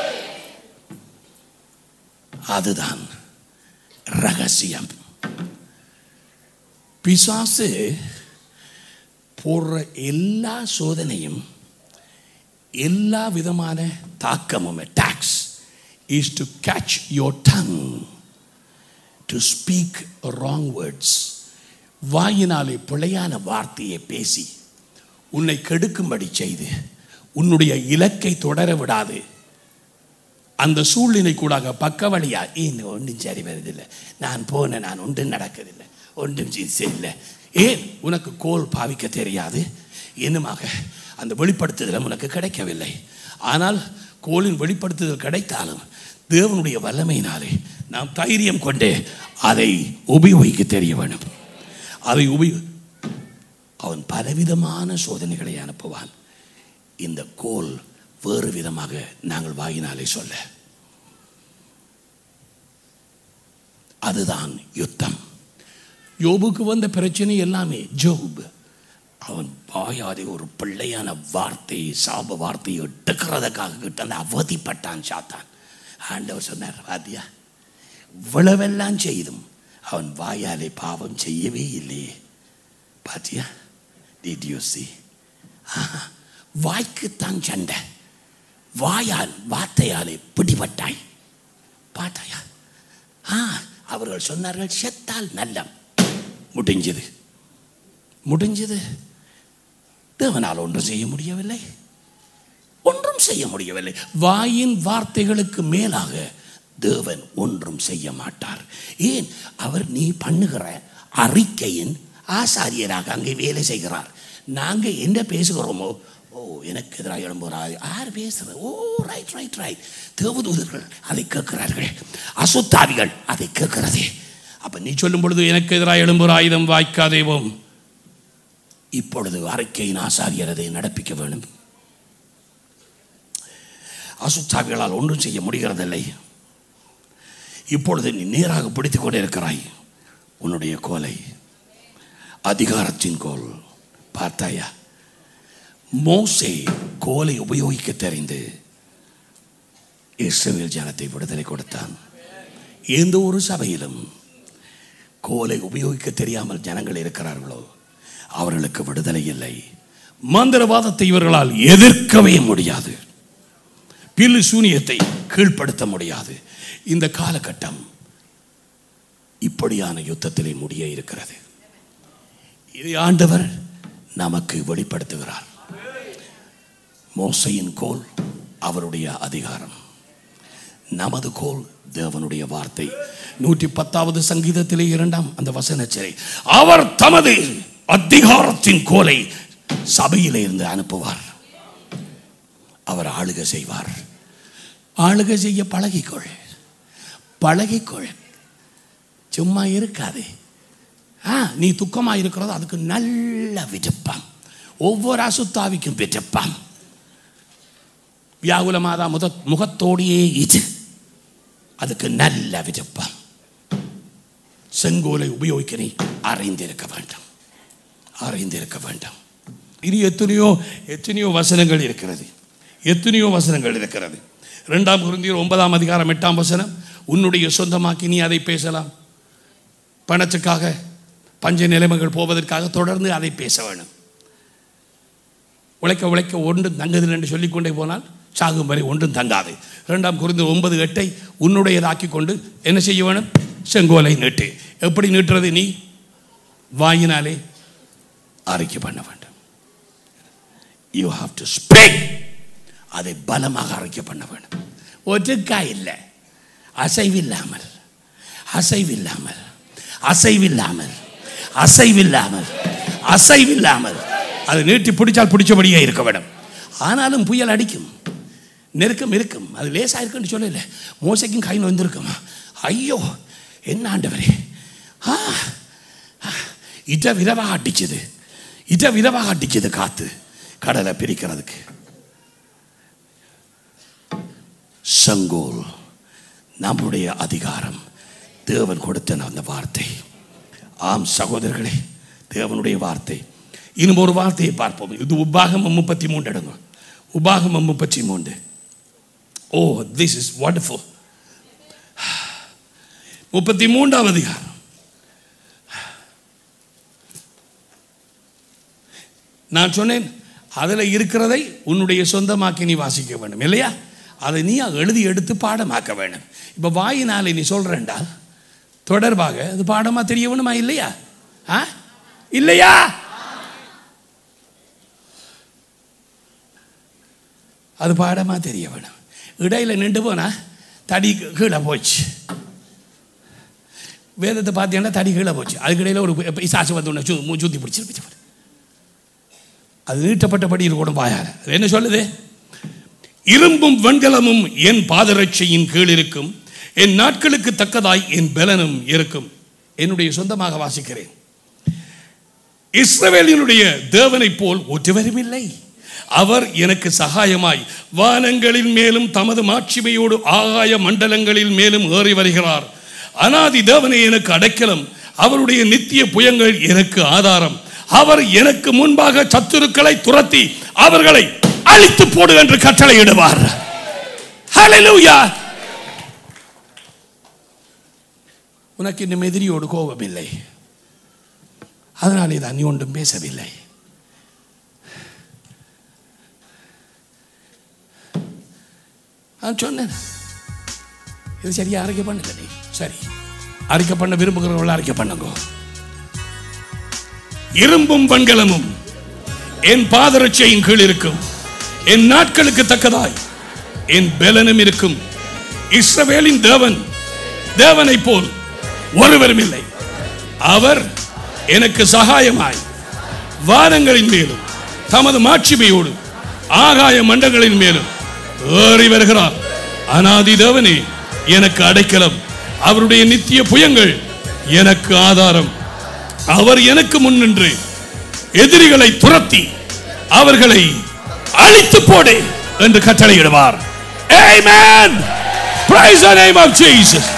அதுதான் ரகசியம் பிசாசு போடுற எல்லா சோதனையும் எல்லா விதமான தாக்கமும் talks is to catch your tongue to speak wrong words வாயினாலே பிழையான வார்த்தையை பேசி உன்னை கெடுக்கும்படி செய்து உன்னுடைய இலக்கை தொடர விடாது அந்த சூழ்நிலை கூடாக பக்க வழியா இன்னும் ஒன்றும் சரி வருதில்லை நான் போனேன் நான் ஒன்றும் நடக்கதில்லை ஒன்றும் சரி சரியில்லை ஏன் உனக்கு கோல் பாவிக்க தெரியாது என்னமாக அந்த வெளிப்படுத்துதல் உனக்கு கிடைக்கவில்லை ஆனால் கோலின் வெளிப்படுத்துதல் கிடைத்தாலும் தேவனுடைய வல்லமையினாலே நாம் தைரியம் கொண்டு அதை உபயோகிக்க தெரிய வேண்டும் அதை உபயோ அவன் பலவிதமான சோதனைகளை அனுப்புவான் இந்த கோல் வேறு விதமாக நாங்கள் வாயினாலே சொல்ல அதுதான் யுத்தம் யோபுக்கு வந்த பிரச்சனை எல்லாமே ஜோப் அவன் வாயாதே ஒரு பிள்ளையான வார்த்தை சாப வார்த்தையை எடுக்கிறதுக்காக கிட்ட அந்த அவதிப்பட்டான் சாத்தான் ஆண்டவர் சொன்னார் வாத்தியா இவ்வளவெல்லாம் செய்தும் அவன் வாயாலே பாவம் செய்யவே இல்லையே பாத்தியா டிட் யூ சி வாய்க்குத்தான் சண்டை வாயால் வார்த்தையாலே பிடிபட்டாய் பார்த்தாயா ஆ அவர்கள் சொன்னார்கள் செத்தால் நல்லம் முடிஞ்சது முடிஞ்சது தேவனால் ஒன்றும் செய்ய முடியவில்லை ஒன்றும் செய்ய முடியவில்லை வாயின் வார்த்தைகளுக்கு மேலாக தேவன் ஒன்றும் செய்ய மாட்டார் ஏன் அவர் நீ பண்ணுகிற அறிக்கையின் ஆசாரியராக அங்கே வேலை செய்கிறார் நாங்கள் என்ன பேசுகிறோமோ ஓ எனக்கு எதிராக எழும்புகிறார் யார் பேசுறது ஓ ரைட் ரைட் ரைட் தேவதூதர்கள் அதை கேட்கிறார்கள் அசுத்தாவிகள் அதை கேட்கிறதே அப்ப நீ சொல்லும் பொழுது எனக்கு எதிராக எழும்புகிற ஆயுதம் வாய்க்காதேவோம் இப்பொழுது அறிக்கையின் ஆசாரியர் அதை நடப்பிக்க வேண்டும் அசுத்தாவிகளால் ஒன்றும் செய்ய முடிகிறதில்லை இப்பொழுது நீ நேராக பிடித்துக் கொண்டிருக்கிறாய் உன்னுடைய கோலை அதிகாரத்தின் கோல் பார்த்தாயா மோசே கோலை உபயோகிக்க தெரிந்து இஸ்ரவேல் ஜனத்தை விடுதலை கொடுத்தான் எந்த ஒரு சபையிலும் கோலை உபயோகிக்க தெரியாமல் ஜனங்கள் இருக்கிறார்களோ அவர்களுக்கு விடுதலை இல்லை மந்திரவாதத்தை இவர்களால் எதிர்க்கவே முடியாது பில்லு சூனியத்தை கீழ்ப்படுத்த முடியாது இந்த காலகட்டம் இப்படியான யுத்தத்திலே முடிய இருக்கிறது இதை ஆண்டவர் நமக்கு வெளிப்படுத்துகிறார் மோசையின் கோல் அவருடைய அதிகாரம் நமது கோல் தேவனுடைய வார்த்தை நூற்றி பத்தாவது சங்கீதத்திலே இரண்டாம் அந்த வசனச்சரை அவர் தமது அதிகாரத்தின் கோலை சபையிலே இருந்து அனுப்புவார் அவர் ஆளுகை செய்வார் ஆளுகை செய்ய பழகிக்கொள் பழகிக்கொள் சும்மா இருக்காது ஆ நீ துக்கமா இருக்கிறது அதுக்கு நல்ல விருப்பம் ஒவ்வொரு அசுத்தாவிக்கும் விருப்பம் வியாகுல மாதா முத முகத்தோடையே இது அதுக்கு நல்ல விருப்பம் செங்கோலை உபயோகிக்க நீ அறிந்திருக்க வேண்டும் அறிந்திருக்க வேண்டும் இனி எத்தனையோ எத்தனையோ வசனங்கள் இருக்கிறது எத்தனையோ வசனங்கள் இருக்கிறது இரண்டாம் குருந்தியர் ஒன்பதாம் அதிகாரம் எட்டாம் வசனம் உன்னுடைய சொந்தமாக்கி நீ அதை பேசலாம் பணத்துக்காக பஞ்ச நிலைமைகள் போவதற்காக தொடர்ந்து அதை பேச வேணும் உழைக்க உழைக்க ஒன்றும் தங்குதில்லை என்று சொல்லிக்கொண்டே போனால் சாகும் வரை ஒன்றும் தங்காது இரண்டாம் குறைந்த ஒன்பது எட்டை உன்னுடையதாக்கி கொண்டு என்ன செய்ய வேணும் செங்கோலை நீட்டு எப்படி நீட்டுறது நீ வாயினாலே அறிக்கை பண்ண வேண்டும் யூ ஹாவ் டு ஸ்பீக் அதை பலமாக அறிக்கை பண்ண வேண்டும் ஒற்றுக்கா இல்லை அசைவில்லாமல் அசைவில்லாமல் அசைவில்லாமல் அசைவில்லாமல் அசைவில்லாமல் அது நீட்டி பிடிச்சால் பிடிச்சபடியே இருக்க வேண்டும் ஆனாலும் புயல் அடிக்கும் நெருக்கம் இருக்கும் அது லேசாக இருக்குன்னு சொல்லல மோசைக்கும் கை வந்திருக்கும் ஐயோ என்ன ஆண்டவரே ஆ ஆ, இட விரவாக அடிச்சது இட விரவாக அடிச்சது காத்து கடலை பிரிக்கிறதுக்கு சங்கோல் நம்முடைய அதிகாரம் தேவன் கொடுத்த அந்த வார்த்தை ஆம் சகோதரர்களே தேவனுடைய வார்த்தை இன்னும் ஒரு வார்த்தையை பார்ப்போம் இது உபாகமம் முப்பத்தி மூன்று இடங்க உபாகமம் முப்பத்தி மூன்று ஓ திஸ் இஸ் wonderful முப்பத்தி மூன்றாம் அதிகாரம் நான் சொன்னேன் அதில் இருக்கிறதை உன்னுடைய சொந்தமாக்கி நீ வாசிக்க வேண்டும் இல்லையா அதை நீ எழுதி எடுத்து பாடமாக்க வேண்டும் இப்போ வாயினாலே நீ சொல்கிறேன்டா தொடர்பாக அது பாடமா தெரிய வேணுமா இல்லையா ஆ இல்லையா அது பாடமா தெரிய வேணும் இடையில நின்று போனா தடி கீழே போச்சு வேதத்தை பார்த்தீங்கன்னா தடி கீழே போச்சு அதுக்கிடையில் ஒரு பிசாசு வந்து உன்னை சு மூ- சுத்தி பிடிச்சிருப்பிச்சு பாரு. அது நீட்டப்பட்டபடி இருக்கணும் வாயால் அது என்ன சொல்லுது இரும்பும் வெண்கலமும் என் பாதரட்சையின் கீழ் இருக்கும் என் நாட்களுக்கு தக்கதாய் என் பலனும் இருக்கும் என்னுடைய சொந்தமாக வாசிக்கிறேன் இஸ்ரவேலினுடைய தேவனைப் போல் ஒருவரும் இல்லை அவர் எனக்கு சகாயமாய் வானங்களின் மேலும் தமது மாட்சிமையோடு ஆகாய மண்டலங்களின் மேலும் ஏறி வருகிறார் அனாதி தேவனை எனக்கு அடைக்கலம் அவருடைய நித்திய புயங்கள் எனக்கு ஆதாரம் அவர் எனக்கு முன்பாக சத்துருக்களை துரத்தி அவர்களை அழித்து போடு என்று கட்டளையிடுவார் ஹalleluya உனக்கு இன்னும் எதிரியோடு கோபம் இல்லை அதனாலே தான் நீ ஒன்றும் பேசவில்லை நான் சொன்னேன் இது சரியா அறிக்கை பண்ணல நீ சரி அறிக்கை பண்ண விரும்புகிறவர்கள் அறிக்கை பண்ணுங்க இரும்பும் வெண்கலமும் என் பாதரட்சையின் கீழ் இருக்கும் என் நாட்களுக்கு தக்கதாய் என் பெலனும் இருக்கும் இஸ்ரவேலின் தேவன் தேவனைப் போல் ஒருவரும் இல்லை அவர் எனக்கு சகாயமாய் வானங்களின் மேலும் தமது மாட்சிமையோடு ஆகாய மண்டங்களின் மேலும் ஏறி வருகிறார் அனாதி தேவனே எனக்கு அடைக்கலம் அவருடைய நித்திய புயங்கள் எனக்கு ஆதாரம் அவர் எனக்கு முன்னின்று எதிரிகளை துரத்தி அவர்களை அழித்து போடு என்று கட்டளையிடுவார் Amen. Praise the name of Jesus.